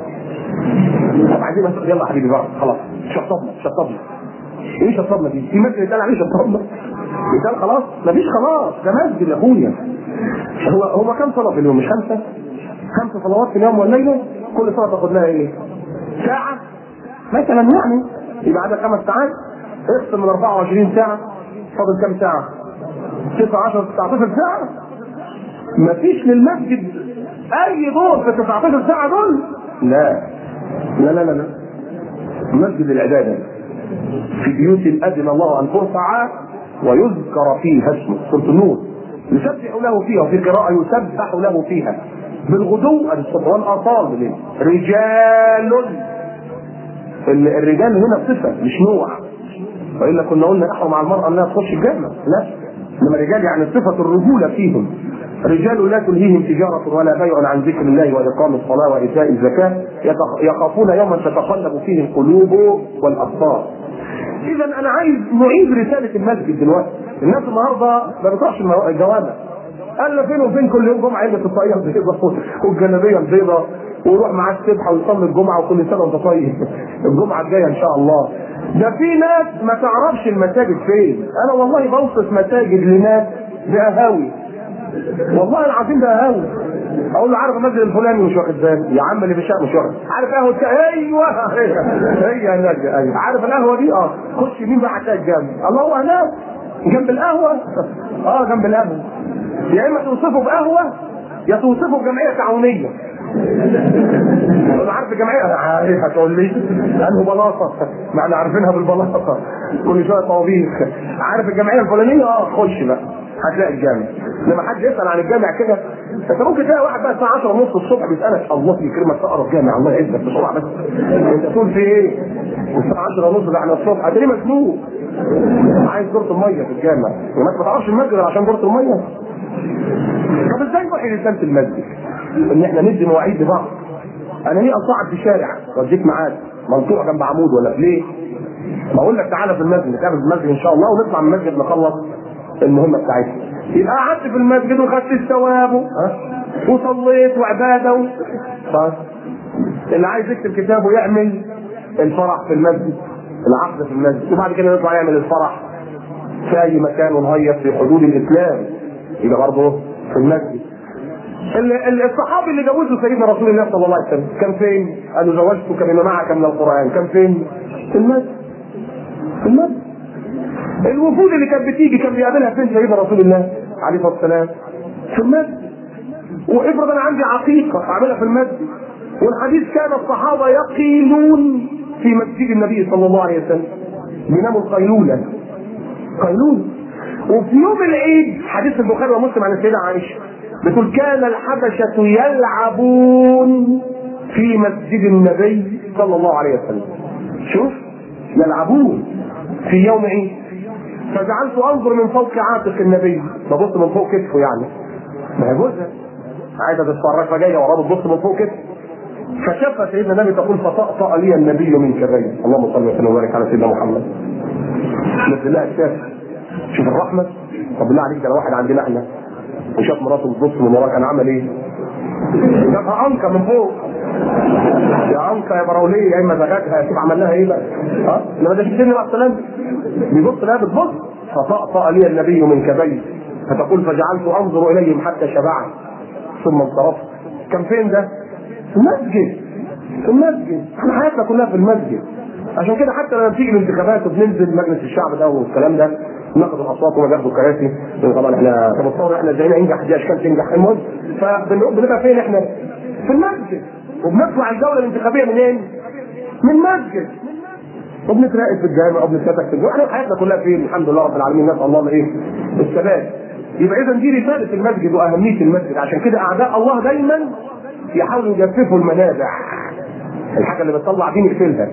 طب عايزين مسجد يلا يا حبيبي بقى خلاص شطبنا شطبنا. ايه شطبنا دي؟ في مسجد يتقال عليه شطبنا؟ يتقال خلاص؟ مفيش خلاص ده مسجد يا اخويا. هو هو كام صلاه في اليوم مش خمسه؟ خمس صلوات في اليوم والليله كل صلاه تاخد لها ايه؟ ساعه مثلا يعني يبقى عندك خمس ساعات اقسم من 24 ساعه فاضل كام ساعه؟ 19 19 ساعه مفيش للمسجد اي دور في 19 ساعه دول لا لا لا لا, لا. مسجد العباده في بيوت اذن الله ان ترفع ويذكر فيها اسمه سوره النور يسبح له فيها وفي قراءه يسبح له فيها بالغدو والاصال رجال الرجال هنا صفه مش نوع والا كنا قلنا نحرم على المراه انها تخش الجنه لا انما الرجال يعني صفه الرجوله فيهم رجال لا تلهيهم تجارة ولا بيع عن ذكر الله وإقام الصلاة وإيتاء الزكاة يخافون يوما تتقلب فيه القلوب والأبصار. إذا أنا عايز نعيد رسالة المسجد دلوقتي. الناس النهارده ما بتروحش الجوامع. قال فين وفين كل يوم جمعه يلبس الطاقيه البيضاء والجلابيه البيضاء ويروح معاه السبحه ويصلي الجمعه وكل سنه وانت طيب الجمعه الجايه ان شاء الله ده في ناس ما تعرفش المساجد فين انا والله بوصف مساجد لناس بقهاوي والله العظيم ده قهاوي اقول له عارف المسجد الفلاني مش واخد بالي يا عم اللي في الشارع مش واخد عارف قهوه ايوه هي هي هناك ايوه عارف القهوه دي اه خش يمين بقى هتلاقي الجنب الله هو هناك جنب القهوه اه جنب القهوه يا اما توصفه بقهوه يا توصفه بجمعيه تعاونيه انا عارف الجمعيه عارف هتقول لي انه بلاطه ما احنا عارفينها بالبلاطه كل شويه طوابيخ عارف الجمعيه الفلانيه اه خش بقى هتلاقي الجامع لما حد يسال عن الجامع كده انت ممكن تلاقي واحد بقى الساعه 10 ونص الصبح بيسالك الله يكرمك تقرا الجامع الله يعزك بسرعه بس انت تقول في ايه؟ الساعه 10 ونص ده احنا الصبح هتلاقيه مزنوق عايز دورة الميه في الجامع والناس ما تعرفش المسجد عشان دورة الميه طب ازاي نوحي رساله المسجد؟ ان احنا ندي مواعيد لبعض انا ليه اصعد في شارع واديك معاك منطوع جنب عمود ولا ليه؟ بقول لك تعالى في المسجد نتقابل في المسجد ان شاء الله ونطلع من المسجد نخلص المهمه بتاعتنا يبقى قعدت في المسجد وخدت الثواب ها وصليت وعباده و... طيب اللي عايز يكتب كتابه يعمل الفرح في المسجد العقد في المسجد وبعد كده يطلع يعمل الفرح في اي مكان ونهيص في حدود الاسلام يبقى برضه في المسجد الصحابي اللي جوزه سيدنا رسول الله صلى الله عليه وسلم كان فين؟ قالوا زوجتك بما معك من القران كان فين؟ في المسجد في المسجد الوفود اللي كانت بتيجي كان بيقابلها فين سيدنا رسول الله عليه الصلاه والسلام؟ في المسجد وافرض انا عندي عقيقه اعملها في المسجد والحديث كان الصحابه يقيلون في مسجد النبي صلى الله عليه وسلم بيناموا القيلوله قيلوله وفي يوم العيد حديث البخاري ومسلم عن السيده عائشه بتقول كان الحبشه يلعبون في مسجد النبي صلى الله عليه وسلم شوف يلعبون في يوم عيد فجعلت انظر من فوق عاتق النبي ببص من فوق كتفه يعني ما هي جوزها عايزه تتفرج فجايه وراه بتبص من فوق كتفه فشاف سيدنا النبي تقول فطأطأ لي النبي من كبيه اللهم صل وسلم وبارك على سيدنا محمد نزل لها الشاف شوف الرحمه طب بالله عليك ده لو واحد عندنا احنا وشاف مراته بتبص من وراه كان عمل ايه؟ شافها انكا من فوق يا انكا يا براوليه يا اما زغاكها شوف عمل لها ايه بقى؟ ها؟ انما ده شفتني بقى السلام بيبص لها بتبص فطأطأ لي النبي من كبيه فتقول فجعلت انظر اليهم حتى شبعت ثم انصرفت كان فين ده؟ في المسجد في المسجد احنا حياتنا كلها في المسجد عشان كده حتى لما بتيجي الانتخابات وبننزل مجلس الشعب ده والكلام ده ناخد الاصوات وما بياخدوا الكراسي طبعا احنا بنتصور احنا ازاي ننجح دي اشكال تنجح المهم فبنبقى فين احنا؟ في المسجد وبنطلع الجوله الانتخابيه منين؟ من مسجد وبنتراقب في الجامع وبنتفتح في الجامع احنا حياتنا كلها فين؟ الحمد لله رب العالمين نسال الله ايه؟ الثبات يبقى اذا دي رساله المسجد واهميه المسجد عشان كده اعداء الله دايما يحاولوا يجففوا المنابع الحاجه اللي بتطلع دين يقفلها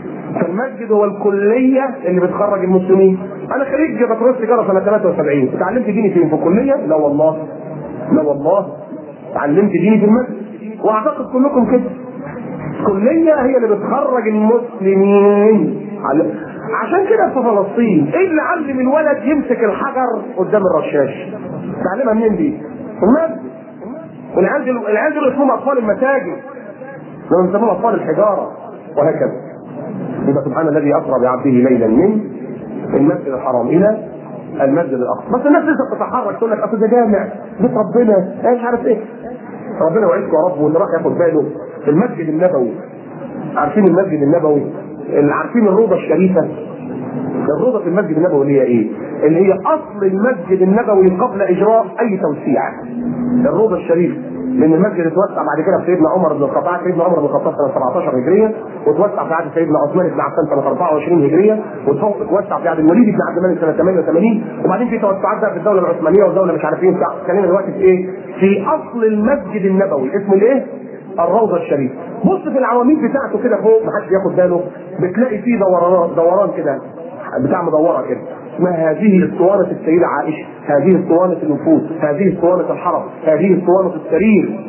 فالمسجد هو الكليه اللي بتخرج المسلمين انا خريج بكالوريوس تجاره سنه 73 اتعلمت ديني فين في الكليه لا والله لا والله اتعلمت ديني في المسجد واعتقد كلكم كده الكليه هي اللي بتخرج المسلمين عشان كده في فلسطين ايه اللي علم الولد يمسك الحجر قدام الرشاش تعلمها منين دي؟ في المسجد والعيال دول العيال دول اسمهم اطفال المساجد لو بنسموهم اطفال الحجاره وهكذا يبقى سبحان الذي اسرى بعبده ليلا من المسجد الحرام الى المسجد الاقصى بس الناس لسه بتتحرك تقول لك اصل ده جامع بيت ربنا ايه مش عارف ايه ربنا يوعدكم يا رب واللي راح ياخد باله في المسجد النبوي عارفين المسجد النبوي اللي عارفين الروضه الشريفه الروضه في المسجد النبوي اللي هي ايه؟ اللي هي اصل المسجد النبوي قبل اجراء اي توسيع. الروضه الشريفه لان المسجد اتوسع بعد كده في سيدنا عمر بن الخطاب سيدنا عمر بن الخطاب سنه 17 هجريه وتوسع في عهد سيدنا عثمان بن عفان سنه 24 هجريه وتوسع في عهد الوليد بن عبد الملك سنه 88 وبعدين في توسعات بقى في الدوله العثمانيه والدوله مش عارف ايه بتاع خلينا دلوقتي في ايه؟ في اصل المسجد النبوي اسمه الايه؟ الروضه الشريفه بص في العواميد بتاعته كده فوق محدش ياخد باله بتلاقي فيه دوران دوران كده بتاع مدوره كده اسمها هذه اسطوانة السيدة عائشة، هذه اسطوانة النفوس، هذه اسطوانة الحرم، هذه اسطوانة السرير.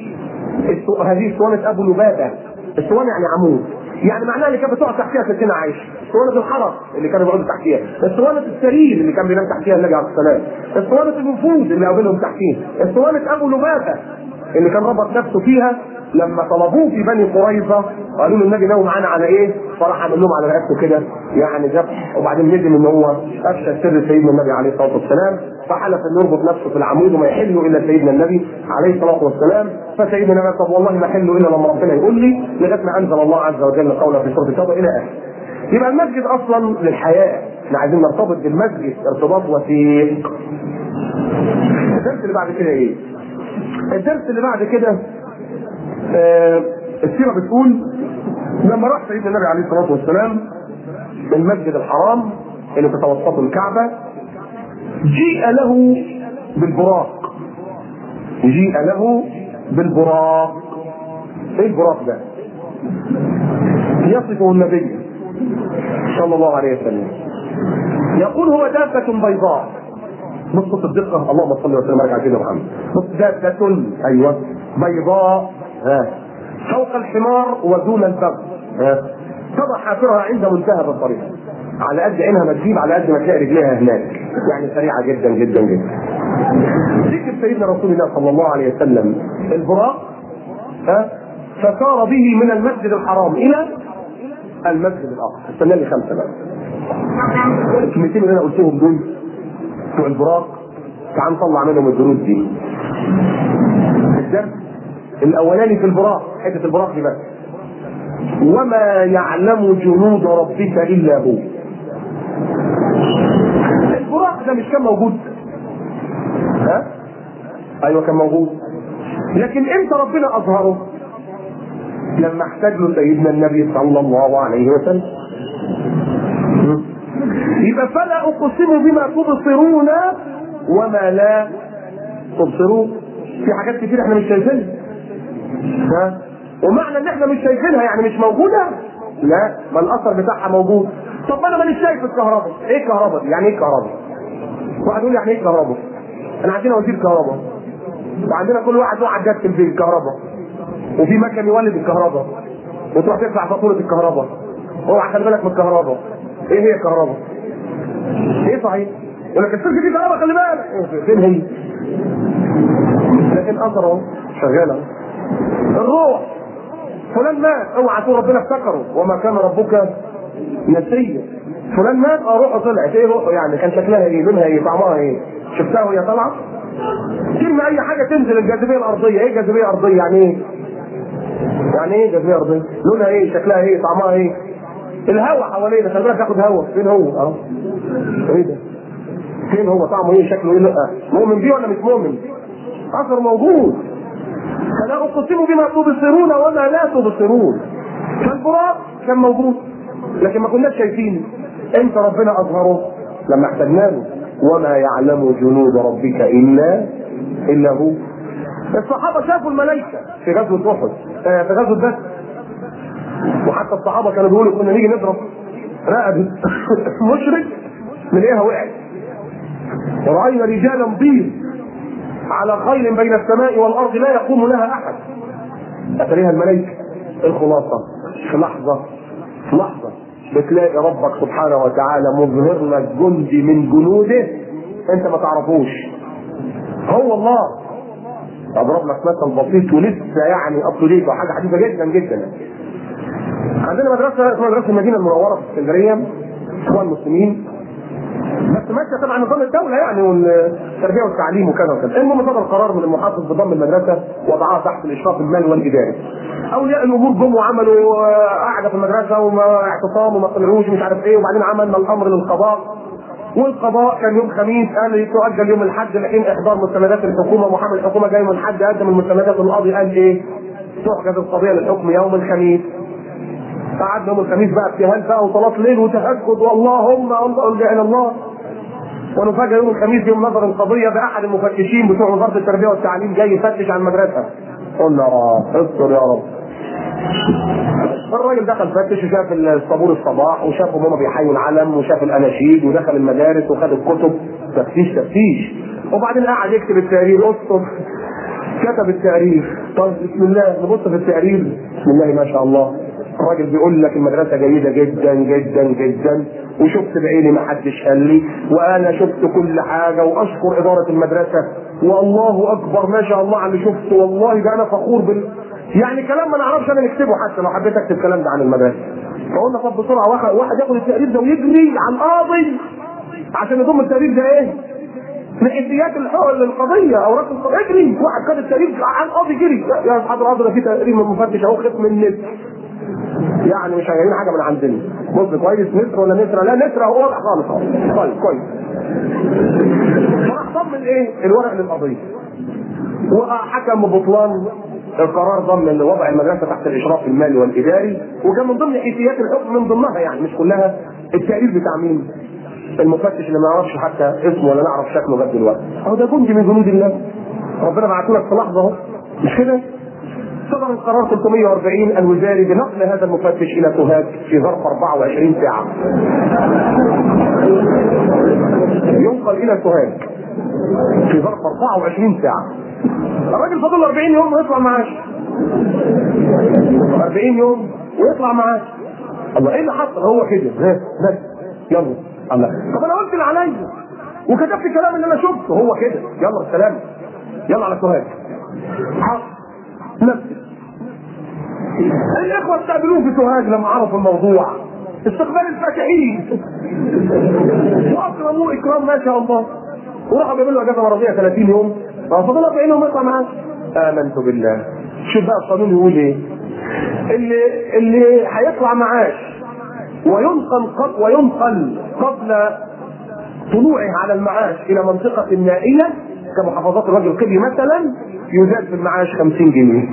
السو... هذه اسطوانة أبو لبابة. اسطوانة يعني عمود. يعني معناها اللي كانت بتقعد تحتها ستنا عائشة، اسطوانة الحرم اللي كانوا بيقعدوا تحتيها، اسطوانة السرير اللي كان بينام تحتيها النبي عليه الصلاة والسلام، اسطوانة النفوس اللي قابلهم تحتيها، اسطوانة أبو لبابة اللي كان ربط نفسه فيها لما طلبوه في بني قريظه قالوا له النبي ناوي معانا على ايه؟ فراح عمل لهم على رقبته كده يعني ذبح وبعدين ندم ان هو افشى سر سيدنا النبي عليه الصلاه والسلام فحلف انه يربط نفسه في العمود وما يحل الا سيدنا النبي عليه الصلاه والسلام فسيدنا النبي طب والله ما حل الا لما ربنا يقول لي لغايه ما انزل الله عز وجل قوله في سوره التوبه الى اخره. يبقى المسجد اصلا للحياه احنا عايزين نرتبط بالمسجد ارتباط وثيق. الدرس اللي بعد كده ايه؟ الدرس اللي بعد كده آه السيره بتقول لما راح سيدنا النبي عليه الصلاه والسلام المسجد الحرام اللي في توسط الكعبه جيء له بالبراق جيء له بالبراق ايه البراق ده؟ يصفه النبي صلى الله عليه وسلم يقول هو دابة بيضاء بص بص الدقة اللهم صل وسلم وبارك على سيدنا محمد بص دابة ايوه بيضاء ها فوق الحمار ودون البغل ها تضع حافرها عند منتهى الطريق على قد عينها ما تجيب على قد ما تلاقي رجليها هناك يعني سريعه جدا جدا جدا ذكر سيدنا رسول الله صلى الله عليه وسلم البراق ها فسار به من المسجد الحرام الى المسجد الاقصى استنى لي خمسه بقى الكلمتين اللي انا قلتهم دول بتوع البراق تعال نطلع منهم الدروس دي الدرس الاولاني في البراق حته البراق دي بس وما يعلم جنود ربك الا هو البراق ده مش كان موجود ها ايوه كان موجود لكن امتى ربنا اظهره؟ لما احتاج له سيدنا النبي صلى الله عليه وسلم يبقى فلا اقسم بما تبصرون وما لا تبصرون في حاجات كتير احنا مش شايفينها ها ومعنى ان احنا مش شايفينها يعني مش موجوده لا ما الاثر بتاعها موجود طب انا مانيش شايف الكهرباء ايه الكهرباء يعني ايه الكهرباء واحد يقول يعني ايه كهرباء احنا عندنا وزير كهرباء وعندنا كل واحد له عداد في الكهرباء وفي مكن يولد الكهرباء وتروح تدفع فاتوره الكهرباء اوعى خلي بالك من الكهرباء ايه هي الكهرباء؟ ايه صحيح؟ يقول لك السلك دي كهرباء خلي بالك فين هي؟ لكن اثر اهو شغاله الروح فلان مات اوعى تقول ربنا افتكره وما كان ربك نسيا فلان مات اه روحه طلعت ايه روحه يعني كان شكلها ايه لونها ايه طعمها ايه شفتها وهي طالعه كلمة اي حاجة تنزل الجاذبية الارضية ايه الجاذبية الارضية يعني ايه يعني ايه جاذبية ارضية لونها ايه شكلها ايه طعمها ايه الهواء حوالينا خلي بالك تاخد هواء فين هو اهو ايه ده فين هو طعمه ايه شكله ايه لا مؤمن بيه ولا مش مؤمن اثر موجود فلا اقسم بما تبصرون وما لا تبصرون فالبراق كان موجود لكن ما كناش شايفينه امتى ربنا اظهره لما احتاجنا له وما يعلم جنود ربك الا الا هو الصحابه شافوا الملائكه في غزوه احد آه في غزوه بدر وحتى الصحابه كانوا بيقولوا كنا نيجي نضرب رقبه مشرك نلاقيها وقعت وراينا رجالا بيض على خيل بين السماء والارض لا يقوم لها احد اتريها الملائكه الخلاصه في لحظه في لحظه بتلاقي ربك سبحانه وتعالى مظهر لك جندي من جنوده انت ما تعرفوش هو الله اضرب لك مثل بسيط ولسه يعني اب وحاجه حديثه جدا جدا عندنا مدرسه اسمها مدرسه المدينه المنوره في اسكندريه اخوان المسلمين بس ماشيه طبعا نظام الدوله يعني والتربيه والتعليم وكذا وكذا المهم صدر قرار من المحافظ بضم المدرسه وضعها تحت الاشراف المالي والاداري اولياء الامور جم وعملوا قعده في المدرسه واعتصام وما طلعوش مش عارف ايه وبعدين عملنا الامر للقضاء والقضاء كان يوم خميس قال تؤجل يوم الاحد لحين احضار مستندات الحكومه محامي الحكومه جاي من الحد قدم المستندات القاضي قال ايه؟ تحجز القضيه للحكم يوم الخميس قعدنا يوم الخميس بقى ابتهال بقى وصلاه ليل وتهجد واللهم الجا الى الله ونفاجئ يوم الخميس يوم نظر القضيه باحد المفتشين بتوع وزاره التربيه والتعليم جاي يفتش على المدرسه قلنا اه استر يا رب الراجل دخل فتش وشاف الطابور الصباح وشافهم هما بيحيوا العلم وشاف الاناشيد ودخل المدارس وخد الكتب تفتيش تفتيش وبعدين قعد يكتب التقرير اسطر كتب التقرير طيب بسم الله نبص في التقرير بسم الله ما شاء الله الراجل بيقول لك المدرسة جيدة جدا جدا جدا وشفت بعيني ما حدش قال لي وانا شفت كل حاجة واشكر ادارة المدرسة والله اكبر ما شاء الله على اللي شفته والله ده انا فخور بال يعني كلام ما نعرفش انا نكتبه حتى لو حبيت اكتب الكلام ده عن المدرسة فقلنا طب بسرعة واحد, واحد ياخد التقرير ده ويجري على القاضي عشان يضم التقرير ده ايه؟ من حسيات القضية او رقم القضية اجري واحد خد التقرير على القاضي جري يا اصحاب القاضي ده في تقرير من المفتش اهو ختم النت يعني مش هيجيبين حاجه من عندنا بص كويس نسر ولا نسر لا نسر هو واضح خالص اهو طيب كويس فراح ضمن ايه الورق للقضيه وحكم ببطلان القرار ضمن وضع المدرسه تحت الاشراف المالي والاداري وكان من ضمن حيثيات الحكم من ضمنها يعني مش كلها التقرير بتاع مين؟ المفتش اللي ما نعرفش حتى اسمه ولا نعرف شكله لغايه دلوقتي اهو ده جندي من جنود الله ربنا بعته لك في لحظه اهو مش كده؟ صدر القرار 340 الوزاري بنقل هذا المفتش الى سوهاج في ظرف 24 ساعه. ينقل الى سوهاج في ظرف 24 ساعه. الراجل فاضل له 40 يوم ويطلع معاش. 40 يوم ويطلع معاش. الله ايه اللي حصل؟ هو كده ها بس يلا الله طب انا قلت اللي عليا وكتبت الكلام اللي انا شفته هو كده يلا السلام يلا على سوهاج حصل نفسه الاخوه استقبلوه في سوهاج لما عرفوا الموضوع استقبال الفاتحين واكرموه اكرام ما شاء الله وراحوا بيعملوا اجازه مرضيه 30 يوم فضل 40 يوم يطلع معاه امنت بالله شوف بقى القانون يقول ايه اللي اللي هيطلع معاش وينقل قبل وينقل قبل طلوعه على المعاش الى منطقه نائيه كمحافظات الوجه القبلي مثلا يزاد في المعاش 50 جنيه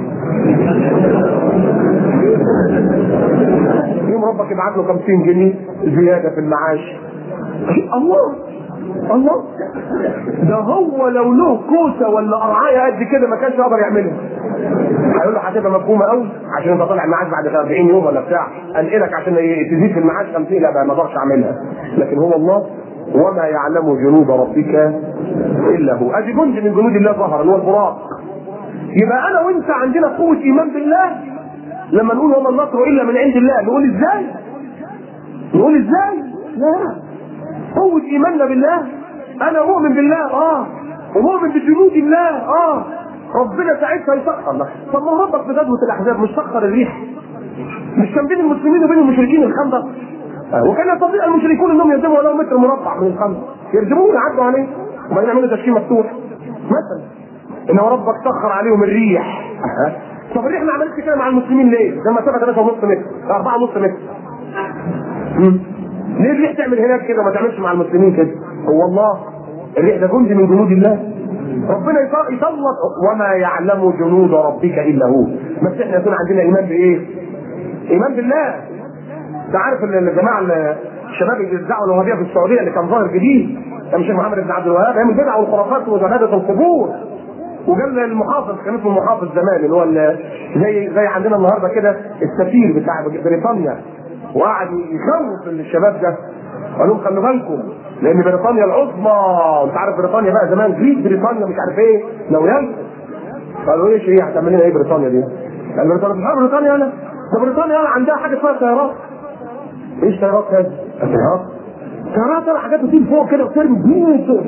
يوم ربك يبعت له 50 جنيه زياده في المعاش الله الله ده هو لو له كوسه ولا قرعايه قد كده ما كانش يقدر يعملها هيقول له هتبقى مفهومه قوي عشان انت طالع معاش بعد 40 يوم ولا بتاع انقلك عشان تزيد في المعاش 50 لا بقى ما اقدرش اعملها لكن هو الله وما يعلم جنود ربك الا هو ادي جند من جنود الله ظهر اللي هو البراق يبقى انا وانت عندنا قوه ايمان بالله لما نقول وما النصر الا من عند الله نقول ازاي؟ نقول ازاي؟ لا قوة إيماننا بالله أنا مؤمن بالله آه ومؤمن بجنود الله آه ربنا ساعتها يسخر الله طب ما هو ربك في غزوة الأحزاب مش سخر الريح مش كان بين المسلمين وبين المشركين الخندق آه. وكان يستطيع المشركون انهم يردموا ولو متر مربع من الخندق يردموه ويعدوا عليه وبعدين يعملوا تشكيل مفتوح مثلا ان ربك سخر عليهم الريح أه. طب الريح ما عملتش كده مع المسلمين ليه؟ ده مسافه 3 ونص متر 4 ونص متر مم. ليه الريح تعمل هناك كده ما تعملش مع المسلمين كده هو الله الريح ده جند من جنود الله ربنا يسلط وما يعلم جنود ربك الا هو بس احنا يكون عندنا ايمان بايه ايمان بالله انت عارف الجماعه الشباب اللي ادعوا الوهابيه في السعوديه اللي كان ظاهر جديد كان الشيخ محمد بن عبد الوهاب ايام البدع والخرافات وعباده القبور وجاب المحافظ كان اسمه المحافظ زمان اللي هو زي زي عندنا النهارده كده السفير بتاع بريطانيا وقعد يخوف الشباب ده قال لهم خلوا بالكم لان بريطانيا العظمى انت عارف بريطانيا بقى زمان جريت بريطانيا مش عارف ايه لو ينفع قالوا ايش هي هتعمل لنا ايه بريطانيا دي؟ قال بريطانيا مش عارف بريطانيا انا ده بريطانيا عندها حاجه اسمها طيارات ايش طيارات هذه؟ طيارات طيارات ترى حاجات بتيجي فوق كده وترمي بيوت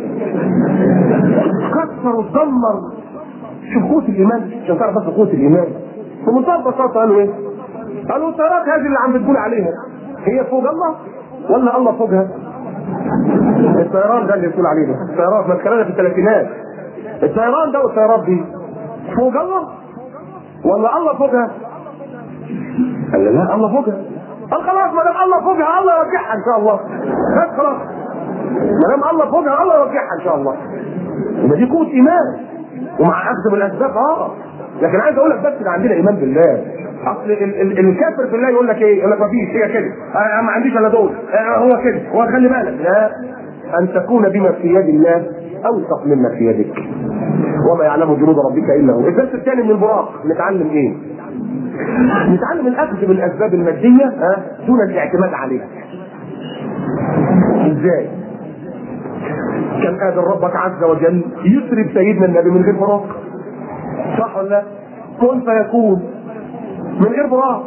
تكسر وتدمر شوف قوه الايمان عشان تعرف بس قوه الايمان بمنتهى البساطه قالوا ايه؟ قالوا الطيارات هذه اللي عم بتقول عليها هي فوق الله ولا الله فوقها؟ الطيران ده اللي بتقول عليه ده الطيارات ما اتكلمنا في الثلاثينات الطيران ده والطيارات دي فوق الله ولا الله فوقها؟ قال لا الله فوقها قال خلاص ما دام الله فوقها الله يوجعها ان شاء الله بس خلاص ما دام الله فوقها الله يوجعها ان شاء الله يبقى دي قوه ايمان ومع اخذ بالاسباب اه لكن عايز اقول لك بس ان عندنا ايمان بالله اصل ال- ال- الكافر بالله يقول لك ايه؟ يقول لك ما فيش هي كده انا ما عنديش الا دول آه، هو كده هو خلي بالك لا ان تكون بما في يد الله اوثق مما في يدك وما يعلم جنود ربك الا هو الدرس الثاني من البراق نتعلم ايه؟ نتعلم الاخذ بالاسباب الماديه ها دون الاعتماد عليها ازاي؟ كان قادر ربك عز وجل يسرب سيدنا النبي من غير براق صح ولا لا؟ كن فيكون من غير براق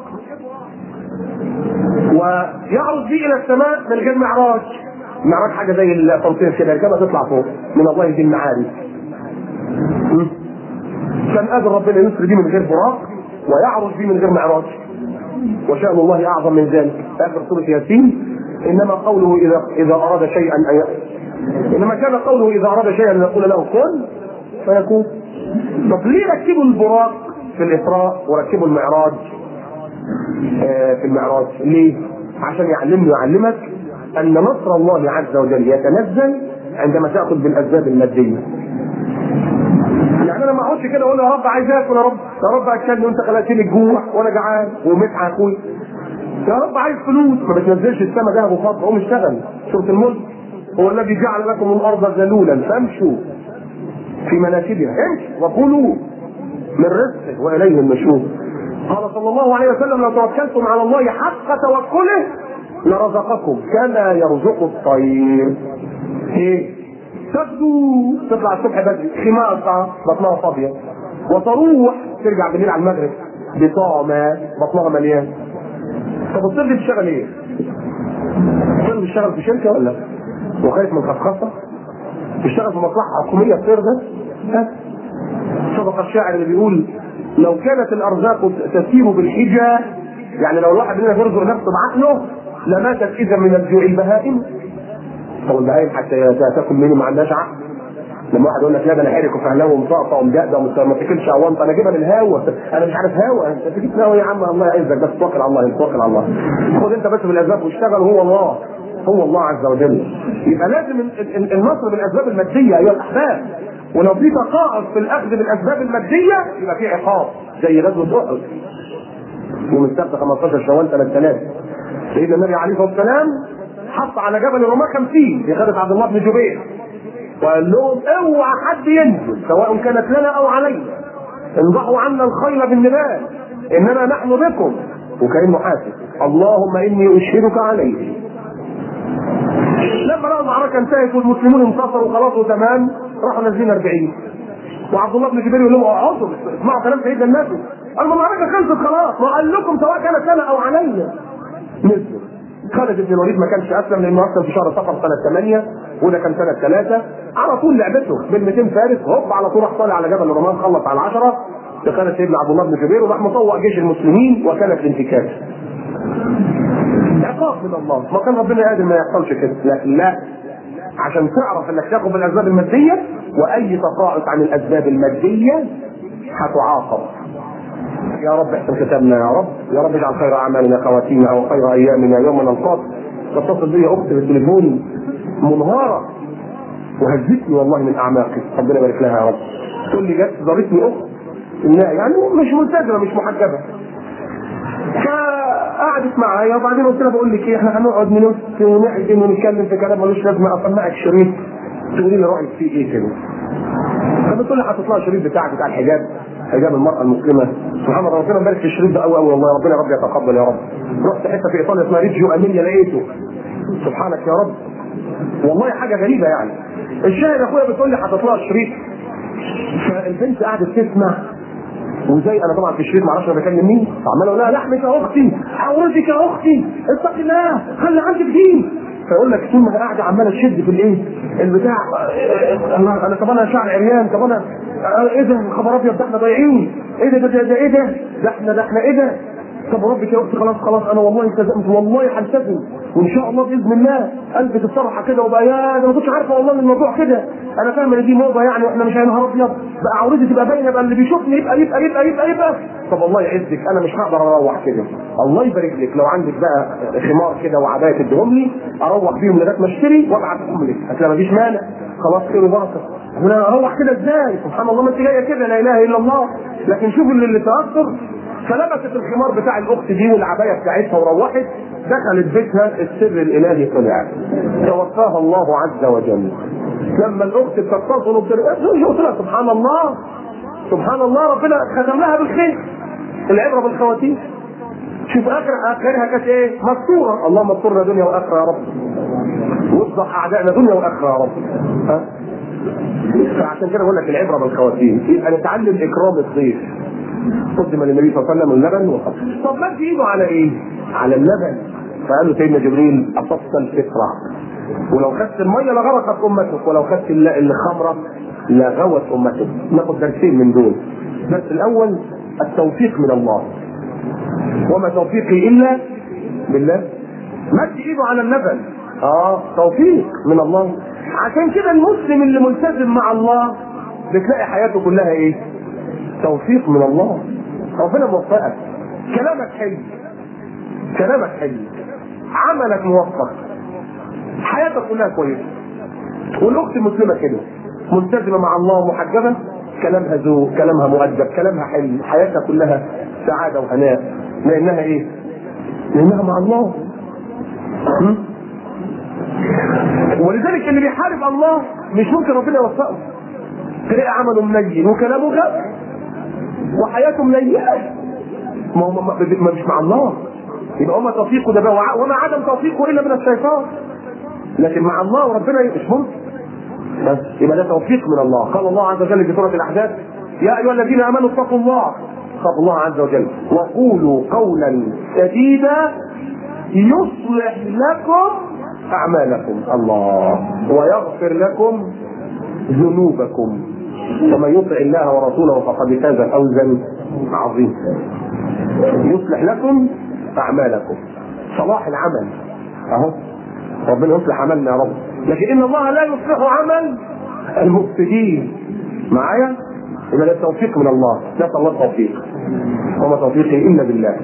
ويعرض به الى السماء من غير معراج معراج حاجه زي التنطير كده كما تطلع فوق من الله دي المعارج م? كان قادر ربنا يسري بيه من غير براق ويعرج بيه من غير معراج وشأن الله أعظم من ذلك آخر سورة ياسين إنما قوله إذا إذا أراد شيئا أن ي... إنما كان قوله إذا أراد شيئا أن يقول له كن فيكون طب ليه ركبوا البراق في الإسراء وركبوا المعراج آه في المعراج ليه؟ عشان يعلمني ويعلمك أن نصر الله عز وجل يتنزل عندما تأخذ بالأسباب المادية يعني انا ما اقعدش كده اقول يا رب عايز اكل يا رب يا رب اكلني وانت خلقتني الجوع وانا جعان ومسعى اخوي يا رب عايز فلوس ما بتنزلش السما ذهب وفضه قوم اشتغل سوره الملك هو الذي جعل لكم الارض ذلولا فامشوا في مناكبها امشوا وكلوا من رزقه واليه النشور قال صلى الله عليه وسلم لو توكلتم على الله حق توكله لرزقكم كما يرزق الطير ايه تغدو تطلع الصبح بدري خماسة بطنها فاضية وتروح ترجع بالليل على المغرب بطعمة بطنها مليان طب الطير دي بتشتغل ايه؟ الطير بيشتغل في شركة ولا؟ وخايف من خصخصة؟ بيشتغل في مصلحة حكومية الطير ده؟ ها؟ صدق الشاعر اللي بيقول لو كانت الأرزاق تسير بالحجة يعني لو الواحد مننا يرزق نفسه بعقله لماتت إذا من الجوع البهائم طب البهايم حتى تاكل مني ما عندهاش عقل لما واحد يقول لك لا ده انا حرك وفهلاوي ومطقطع ومدقدق وما تاكلش اوانط انا اجيبها من الهوا انا مش عارف هوا انت تجيب هوا يا عم الله يعزك بس توكل على الله توكل على الله خد انت بس بالاسباب واشتغل هو الله هو الله عز وجل يبقى لازم ال- ال- النصر بالاسباب الماديه ايها الاحباب ولو في تقاعس في الاخذ بالاسباب الماديه يبقى في عقاب زي غزوه احد يوم السبت 15 شوال 3000 سيدنا النبي عليه الصلاه والسلام حط على جبل الرماه 50 بقياده عبد الله بن جبير وقال لهم اوعى حد ينزل سواء كانت لنا او علينا انضحوا عنا الخيل بالنبال انما نحن بكم وكانه حاسس اللهم اني اشهدك عليه لما راوا المعركه انتهت والمسلمون انتصروا خلاص وتمام راحوا نازلين 40 وعبد الله بن جبير يقول لهم اقعدوا اسمعوا كلام سيدنا النبي قال ما المعركه خلصت خلاص ما قال لكم سواء كانت لنا او علينا نزلوا خالد بن الوليد ما كانش اسلم لانه اسلم في شهر صفر سنه 8 وده كان سنه 3 على طول لعبته بال 200 فارس هوب على طول راح طالع على جبل الرماد خلص على 10 دخل سيدنا عبد الله بن جبير وراح مطوق جيش المسلمين وكانت الانتكاس عقاب من الله ما كان ربنا قادر ما يحصلش كده لكن لا عشان تعرف انك تاخد بالاسباب الماديه واي تقاعس عن الاسباب الماديه هتعاقب يا رب احسن كتابنا يا رب يا رب اجعل خير اعمالنا خواتيمنا او خير ايامنا يوم نلقاك تتصل بي اختي بالتليفون منهاره وهزتني والله من اعماقي ربنا يبارك لها يا رب تقول لي جت ضربتني اخت انها يعني مش ملتزمه مش محجبه فقعدت معايا وبعدين قلت لها بقول لك ايه احنا هنقعد ننس ونحزن ونتكلم في كلام ملوش لازمه اسمعك شريط تقولي لي رايك فيه ايه كده فبتقول لي هتطلع الشريط بتاعك بتاع الحجاب حجاب المرأة المسلمة سبحان الله ربنا يبارك في الشريط ده قوي قوي والله ربنا يا رب يتقبل يا رب رحت حته في ايطاليا اسمها ريجيو اميليا لقيته سبحانك يا رب والله حاجه غريبه يعني الشاهد اخويا بتقول لي هتطلع الشريط فالبنت قعدت تسمع وزي انا طبعا في الشريط ما اعرفش انا بكلم مين عمال اقول لها لحمك يا اختي حورتك يا اختي اتقي الله خلي عندك دين فيقول لك طول ما انا قاعده عماله تشد في الايه البتاع انا انا طب انا شعر عريان طب انا ايه ده خبر ابيض ده احنا ضايعين ايه ده ده ده ده ايه ده ده احنا ده احنا ايه ده طب ربك يا اختي خلاص خلاص انا والله التزمت والله هلتزم وان شاء الله باذن الله قلبي تتصرح كده وبقى يا ده ما كنتش عارفه والله ان الموضوع كده انا فاهم ان دي موضه يعني واحنا مش يا نهار ابيض بقى عورتي تبقى باينه بقى اللي بيشوفني يبقى يبقى يبقى يبقى يبقى طب الله يعزك انا مش هقدر اروح كده الله يبارك لك لو عندك بقى خمار كده وعبايه تديهم لي اروح بيهم لغايه ما اشتري وابعتهم لك هتلاقي مفيش مانع خلاص خير وبركه انا اروح كده ازاي سبحان الله ما انت جايه كده لا اله الا الله لكن شوف اللي, اللي تاثر فلبست الخمار بتاع الاخت دي والعبايه بتاعتها وروحت دخلت بيتها السر الالهي طلع توفاها الله عز وجل لما الاخت بتتصل قلت لها سبحان الله سبحان الله ربنا ختم لها بالخير العبره بالخواتيم شوف اخر اخرها كانت ايه؟ مستوره اللهم استرنا دنيا واخره يا رب وافضح اعدائنا دنيا واخره يا رب ها؟ فعشان كده بقول لك العبره بالخواتيم يبقى نتعلم اكرام الضيف قدم للنبي صلى الله عليه وسلم اللبن وخط طب مد ايده على ايه؟ على اللبن فقال له سيدنا جبريل اصبت الفطره ولو خدت الميه لغرقت امتك ولو خدت الخمره لغوت امتك ناخد درسين من دول الدرس الاول التوفيق من الله وما توفيقي الا بالله مد ايده على اللبن اه توفيق من الله عشان كده المسلم اللي ملتزم مع الله بتلاقي حياته كلها ايه؟ توفيق من الله ربنا موفقك كلامك حلو كلامك حلو عملك موفق حياتك كلها كويسه والاخت مسلمه كده ملتزمه مع الله ومحجبه كلامها ذوق كلامها مؤدب كلامها حلو حياتها كلها سعاده وهناء لانها ايه؟ لانها مع الله م? ولذلك اللي بيحارب الله مش ممكن ربنا يوفقه تلاقي عمله منين وكلامه غبي وحياته منيئه ما هو ما مش مع الله يبقى وما توفيقه ده بقى وما عدم توفيقه الا من الشيطان لكن مع الله وربنا مش ممكن بس يبقى ده توفيق من الله قال الله عز وجل في سوره الاحداث يا ايها الذين امنوا اتقوا الله اتقوا الله عز وجل وقولوا قولا سديدا يصلح لكم اعمالكم الله ويغفر لكم ذنوبكم ومن يطع الله ورسوله فقد فاز فوزا عظيما يصلح لكم اعمالكم صلاح العمل اهو ربنا يصلح عملنا يا رب لكن ان الله لا يصلح عمل المفسدين معايا يبقى ده التوفيق من الله نسال الله التوفيق وما توفيقي الا بالله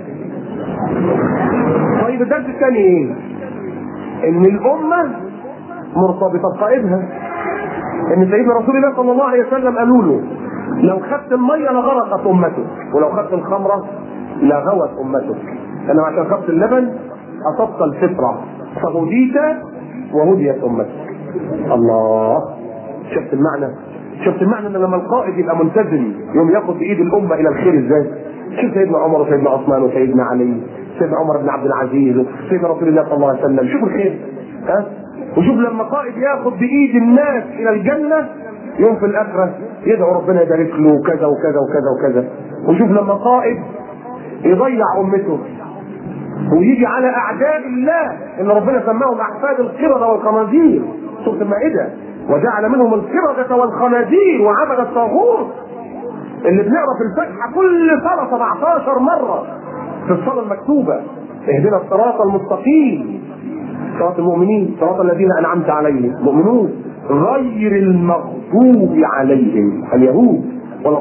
طيب الدرس الثاني ايه ان الامه مرتبطه بقائدها ان سيدنا رسول الله صلى الله عليه وسلم قالوا له لو خدت الميه لغرقت امتك ولو خدت الخمره لغوت امتك انما عشان خدت اللبن اصبت الفطره فهديت وهديت امتك الله شفت المعنى شفت المعنى ان لما القائد يبقى ملتزم يوم ياخد بايد الامه الى الخير ازاي شوف سيدنا عمر وسيدنا عثمان وسيدنا علي سيدنا عمر بن عبد العزيز وسيدنا رسول الله صلى الله عليه وسلم شوف الخير ها وشوف لما قائد ياخد بايد الناس الى الجنه يوم في الاخره يدعو ربنا يبارك له كذا وكذا وكذا وكذا وشوف لما قائد يضيع امته ويجي على اعداء الله اللي ربنا سماهم احفاد القرده والخنازير سوره المائده وجعل منهم القرده والخنازير وعبد الطاغوت اللي بنقرا في الفاتحه كل صلاه 17 مره في الصلاه المكتوبه اهدنا الصراط المستقيم صراط المؤمنين صراط الذين انعمت عليهم مؤمنون غير المغضوب عليهم اليهود ولا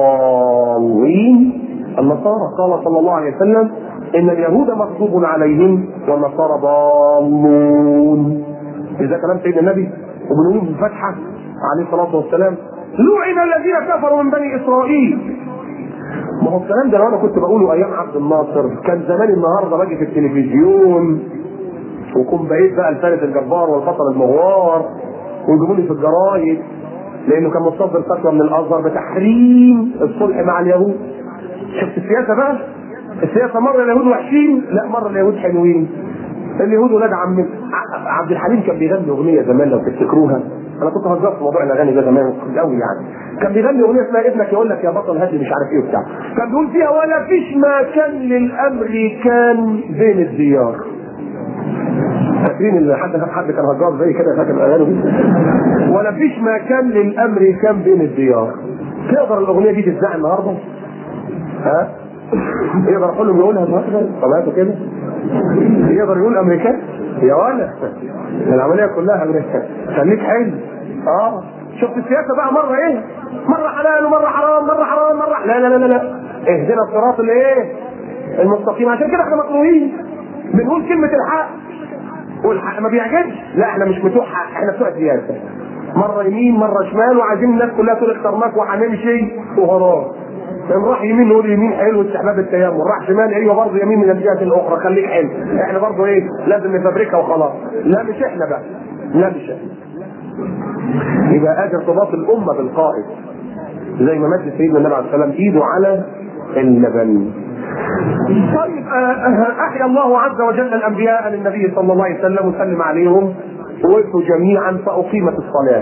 الضالين النصارى قال صلى الله عليه وسلم ان اليهود مغضوب عليهم والنصارى ضالون اذا كلام سيدنا النبي وبنقول في الفاتحه عليه الصلاه والسلام لعن الذين كفروا من بني اسرائيل ما هو الكلام ده لو انا كنت بقوله ايام عبد الناصر كان زمان النهارده باجي في التلفزيون وكون بقيت بقى الفارس الجبار والبطل المغوار ويجيبوا لي في الجرايد لانه كان مصدر فتوى من الازهر بتحريم الصلح مع اليهود شفت السياسه بقى السياسه مره اليهود وحشين لا مره اليهود حلوين اليهود ولاد عم عبد الحليم كان بيغني اغنيه زمان لو تفتكروها انا كنت هزرت في موضوع الاغاني ده زمان قوي يعني كان بيغني اغنيه اسمها ابنك يقول لك يا بطل هدي مش عارف ايه وبتاع كان بيقول فيها ولا فيش مكان للامريكان بين الديار فاكرين ان حد حد كان هجار زي كده فاكر الاغاني دي ولا فيش مكان للامريكان بين الديار تقدر الاغنيه دي تتذاع النهارده؟ ها؟ يقدر اقول له يقولها النهارده طلعته كده يقدر يقول امريكان يا ولا العمليه كلها امريكان خليك حلو اه شفت السياسه بقى مره ايه؟ مره حلال ومره حرام مره حرام مره لا لا لا لا اهدنا الصراط الايه؟ المستقيم عشان كده احنا مكروهين بنقول كلمه الحق والحق ما بيعجبش لا احنا مش بتوع حق احنا بتوع سياسه مره يمين مره شمال وعايزين الناس كلها تقول اخترناك وهنمشي وهراه ان راح يمين نقول يمين حلو استحباب التيمم راح شمال ايوه برضه يمين من الجهه الاخرى خليك حلو احنا برضه ايه لازم نفبركها وخلاص لا مش احنا بقى لا مش احنا يبقى ادي ارتباط الامه بالقائد زي ما مد سيدنا النبي عليه الصلاه والسلام ايده على اللبن طيب احيا الله عز وجل الانبياء للنبي صلى الله عليه وسلم وسلم عليهم وقفوا جميعا فاقيمت الصلاه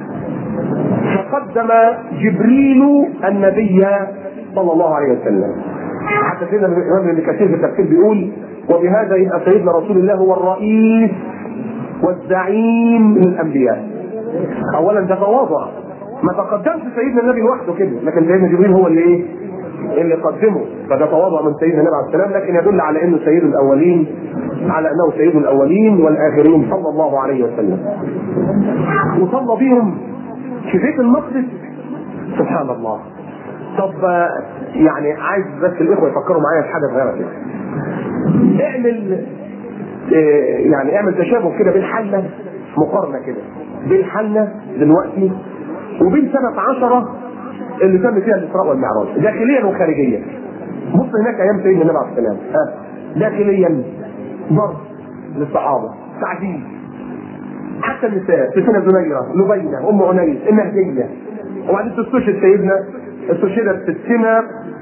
فقدم جبريل النبي صلى الله عليه وسلم حتى سيدنا الامام ابن كثير في التفسير بيقول وبهذا يبقى سيدنا رسول الله هو الرئيس والزعيم للانبياء اولا ده تواضع ما تقدمش سيدنا النبي لوحده كده لكن سيدنا جبريل هو اللي ايه اللي قدمه فده تواضع من سيدنا النبي عليه السلام لكن يدل على انه سيد الاولين على انه سيد الاولين والاخرين صلى الله عليه وسلم وصلى بهم في بيت المقدس سبحان الله طب يعني عايز بس الاخوه يفكروا معايا في حاجه صغيره كده اعمل يعني اعمل تشابه كده بين حالنا مقارنه كده بين حالنا دلوقتي وبين سنه عشرة اللي تم فيها الاسراء والمعراج داخليا وخارجيا بص هناك ايام سيدنا النبي عليه السلام ها داخليا ضرب للصحابه تعذيب حتى النساء سفينة زنيرة لبينة أم عنيس النهدية وبعدين تستشهد سيدنا استشهدت ستنا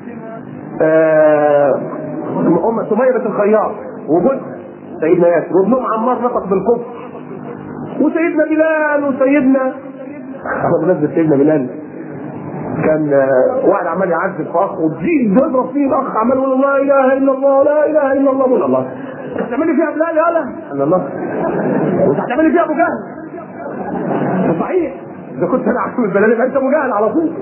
أم سمية الخياط وجد سيدنا ياسر وابنهم عمار نطق بالكفر وسيدنا بلال وسيدنا بمناسبة سيدنا بلال كان واحد عمال يعذب في اخ وتزيد يضرب فيه الاخ عمال يقول لا اله الا الله لا اله الا الله يقول الله انت هتعملي فيها بلال يالا قال الله وانت هتعملي فيها ابو جهل صحيح اذا كنت انا عارف البلال يبقى انت ابو جهل على طول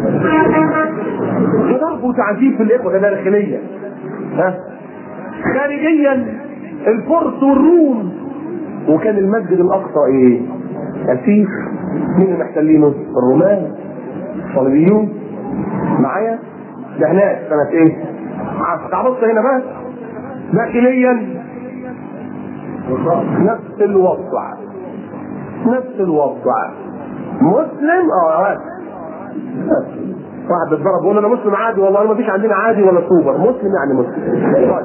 ضرب وتعذيب في الاخوه ده داخليا ها خارجيا الفرس والروم وكان المسجد الاقصى ايه؟ اسير مين اللي محتلينه؟ الرومان الصليبيون معايا ده هناك سنة ايه؟ تعبص هنا بقى داخليا نفس الوضع نفس الوضع مسلم اه هات واحد بيتضرب بيقول انا مسلم عادي والله ما فيش عندنا عادي ولا سوبر مسلم يعني مسلم طيب.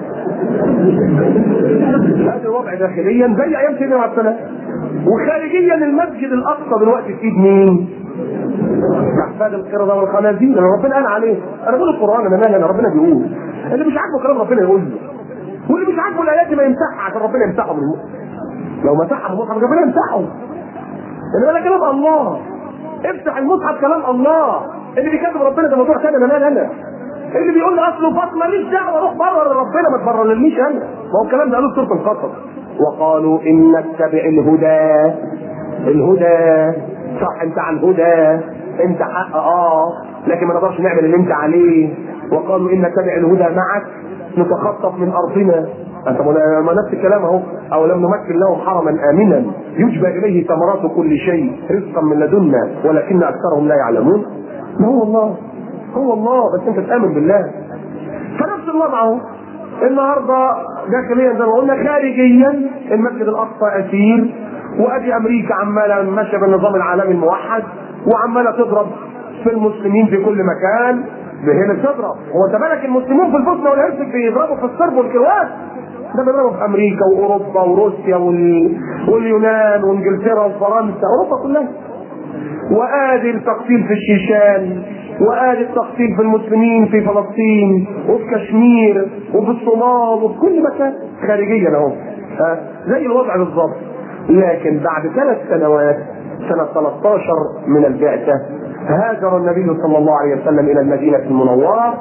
هذا الوضع داخليا زي ايام سيدنا عليه السلام وخارجيا المسجد الاقصى دلوقتي في ايد مين؟ احفاد القرده والخنازير اللي ربنا قال عليه انا بقول القران انا مالي انا ربنا بيقول اللي مش عاجبه كلام ربنا يقول له واللي مش عاجبه الايات ما يمسحها عشان ربنا يمسحه من لو مسحها من المصحف ربنا يمسحه انما ده كلام الله افتح المصحف كلام الله اللي بيكذب ربنا ده موضوع ثاني انا مال انا اللي بيقول لي اصله فاطمه ماليش دعوه روح بره لربنا ما تبررليش انا ما هو الكلام ده قالوه في سوره القصص وقالوا ان نتبع الهدى الهدى صح انت على الهدى انت حق اه لكن ما نقدرش نعمل اللي انت عليه وقالوا ان نتبع الهدى معك نتخطف من ارضنا انت ما نفس الكلام اهو او لم نمكن لهم حرما امنا يجبى اليه ثمرات كل شيء رزقا من لدنا ولكن اكثرهم لا يعلمون ما هو الله هو الله بس انت تامن بالله فنفس الوضع اهو النهارده داخليا زي ما قلنا خارجيا المسجد الاقصى اسير وادي امريكا عماله ماشيه بالنظام العالمي الموحد وعماله تضرب في المسلمين في كل مكان هنا بتضرب هو انت بالك المسلمون في البوسنه والهرسك بيضربوا في الصرب والكروات ده بيضربوا في امريكا واوروبا وروسيا وال... واليونان وانجلترا وفرنسا اوروبا كلها وادي التقتيل في الشيشان وادي التقتيل في المسلمين في فلسطين وفي كشمير وفي الصومال وفي كل مكان خارجيا اهو زي الوضع بالظبط لكن بعد ثلاث سنوات سنة 13 من البعثة هاجر النبي صلى الله عليه وسلم إلى المدينة المنورة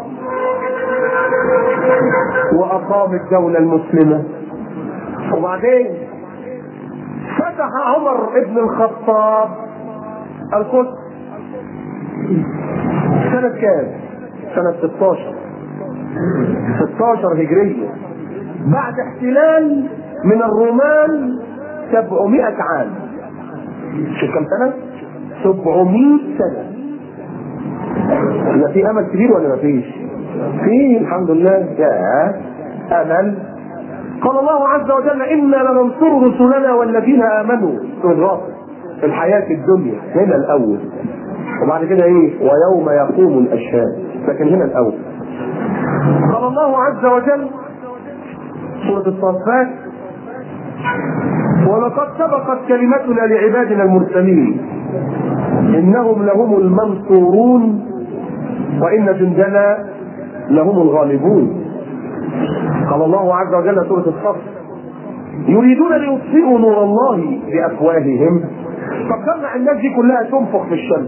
وأقام الدولة المسلمة وبعدين فتح عمر ابن الخطاب القدس سنة كام؟ سنة 16 16 هجرية بعد احتلال من الرومان 700 عام شوف كم سنة؟ 700 سنة لا في أمل كبير ولا ما فيش؟ في الحمد لله يا أمل قال الله عز وجل إنا لننصر رسلنا والذين آمنوا في الحياة الدنيا هنا الأول وبعد كده إيه؟ ويوم يقوم الأشهاد لكن هنا الأول قال الله عز وجل سورة الصفات ولقد سبقت كلمتنا لعبادنا المرسلين انهم لهم المنصورون وان جندنا لهم الغالبون قال الله عز وجل سوره الصف يريدون ليطفئوا نور الله بافواههم فكرنا الناس دي كلها تنفخ في الشمس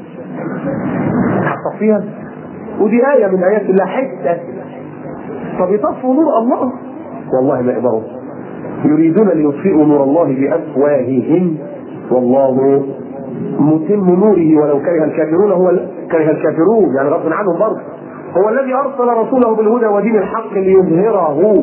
هتصفيها ودي آية من آيات الله حتة طب يطفوا نور الله والله ما يقدروا يريدون ليطفئوا نور الله بافواههم والله متم نوره ولو كره الكافرون هو كره الكافرون يعني غصب عنهم برضه هو الذي ارسل رسوله بالهدى ودين الحق ليظهره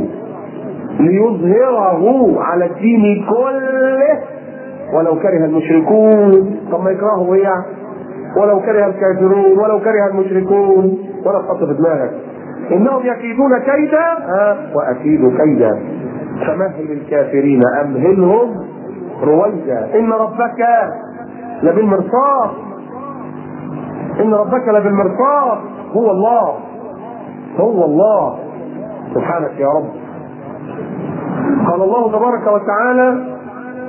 ليظهره على الدين كله ولو كره المشركون طب ما يكرهوا ايه يعني؟ ولو كره الكافرون ولو كره المشركون ولا تحط في دماغك انهم يكيدون كيدا ها واكيد كيدا فمهل الكافرين امهلهم رويدا ان ربك لبالمرصاد ان ربك لبالمرصاد هو الله هو الله سبحانك يا رب قال الله تبارك وتعالى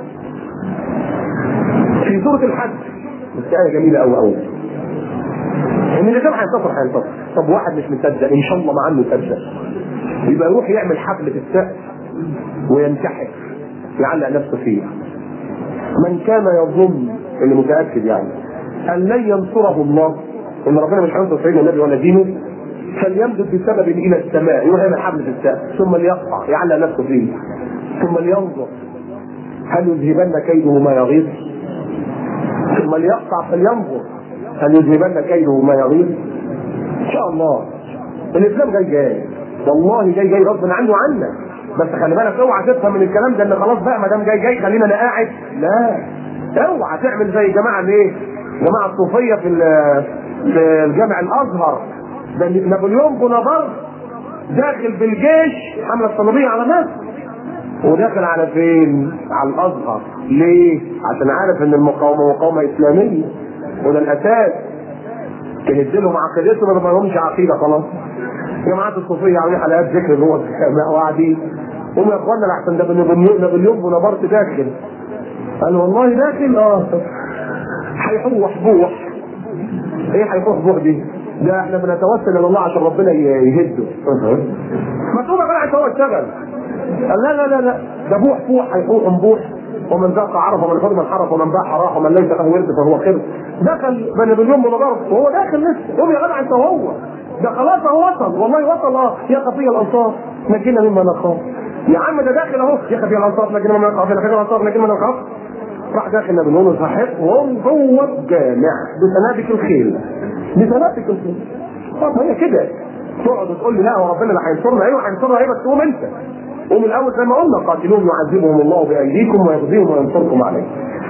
في سورة الحج بس آية جميلة أوي أوي إن اللي كان هينتصر هينتصر طب واحد مش مصدق إن شاء الله مع إنه يصدق يبقى يروح يعمل حفلة السقف وينتحر يعلق نفسه فيه من كان يظن اللي متاكد يعني ان لن ينصره الله ان ربنا مش هينصر سيدنا النبي ولا دينه فليمدد بسبب الى السماء يروح يعمل حبل في السقف ثم ليقطع يعلق نفسه فيه ثم لينظر هل يذهبن كيده ما يغيظ ثم ليقطع فلينظر هل يذهبن كيده ما يغيظ ان شاء الله الاسلام جاي جاي والله جاي جاي غصب عنه وعنك بس خلي بالك اوعى تفهم من الكلام ده ان خلاص بقى ما دام جاي جاي خلينا انا قاعد لا اوعى تعمل زي جماعه الايه؟ جماعه الصوفيه في في الجامع الازهر ده نابليون بونابرت داخل بالجيش حمله صليبيه على مصر وداخل على فين؟ على الازهر ليه؟ عشان عارف ان المقاومه مقاومه اسلاميه وده الاساس تهد لهم عقيدتهم ما لهمش عقيده خلاص جماعات الصوفيه عاملين حلقات ذكر جوه الجامع وقاعدين هم يا اخوانا احسن ده نابليون نابليون بونابرت داخل قال والله داخل اه هيحوح بوح ايه هيحوح بوح دي؟ ده احنا بنتوسل الى الله عشان ربنا يهده ما تقول بقى انت هو اشتغل قال لا لا لا لا ده بوح بوح هيحوح بوح ومن ذاق عرف ومن حرم حرف ومن باع راح ومن ليس له ورد فهو خير دخل نابليون بونابرت وهو داخل لسه قوم يا جدع انت وهو ده خلاص اهو وصل والله وصل اه يا خفي الانصار نجينا مما نخاف يا عم ده داخل اهو يا خفي الانصار نجينا مما نخاف يا خفي الانصار نجينا مما نخاف راح داخل نابليون صحيح وهم جوه الجامع بسنابك الخيل بسنابك الخيل طب هي كده تقعد وتقول لي لا هو ربنا اللي هينصرنا ايوه هينصرنا ايه بس قوم انت قوم الاول زي ما قلنا قاتلوهم يعذبهم الله بايديكم ويخزيهم وينصركم عليه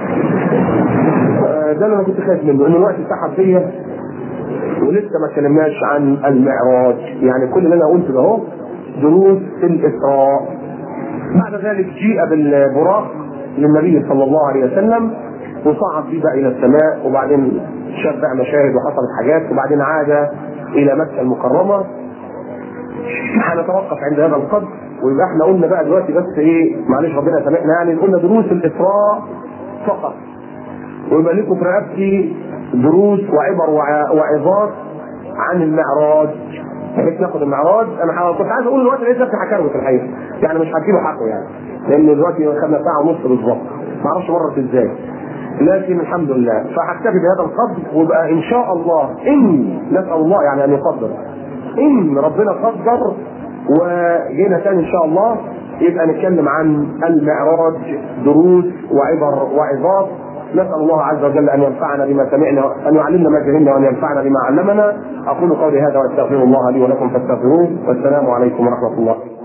ده اللي انا كنت خايف منه ان الوقت سحب فيا ولسه ما اتكلمناش عن المعراج يعني كل اللي انا قلته ده اهو دروس في الاسراء بعد ذلك جيء بالبراق للنبي صلى الله عليه وسلم وصعد بيه بقى الى السماء وبعدين شاف بقى مشاهد وحصلت حاجات وبعدين عاد الى مكه المكرمه هنتوقف عند هذا القدر ويبقى احنا قلنا بقى دلوقتي بس ايه معلش ربنا سامحنا يعني قلنا دروس الاسراء فقط ويبقى لكم في رقبتي دروس وعبر وعظات عن المعراج بحيث ناخد المعراج انا كنت عايز اقول دلوقتي لقيت نفسي هكروت الحقيقه يعني مش هديله حقه يعني لان دلوقتي خدنا ساعه ونص بالظبط ما اعرفش مرت ازاي لكن الحمد لله فهكتفي بهذا القدر ويبقى ان شاء الله ان نسال الله يعني ان يقدر ان ربنا قدر وجينا تاني ان شاء الله يبقى نتكلم عن المعراج دروس وعبر وعظات نسأل الله عز وجل أن ينفعنا بما سمعنا أن يعلمنا ما جهلنا وأن ينفعنا بما علمنا أقول قولي هذا وأستغفر الله لي ولكم فاستغفروه والسلام عليكم ورحمة الله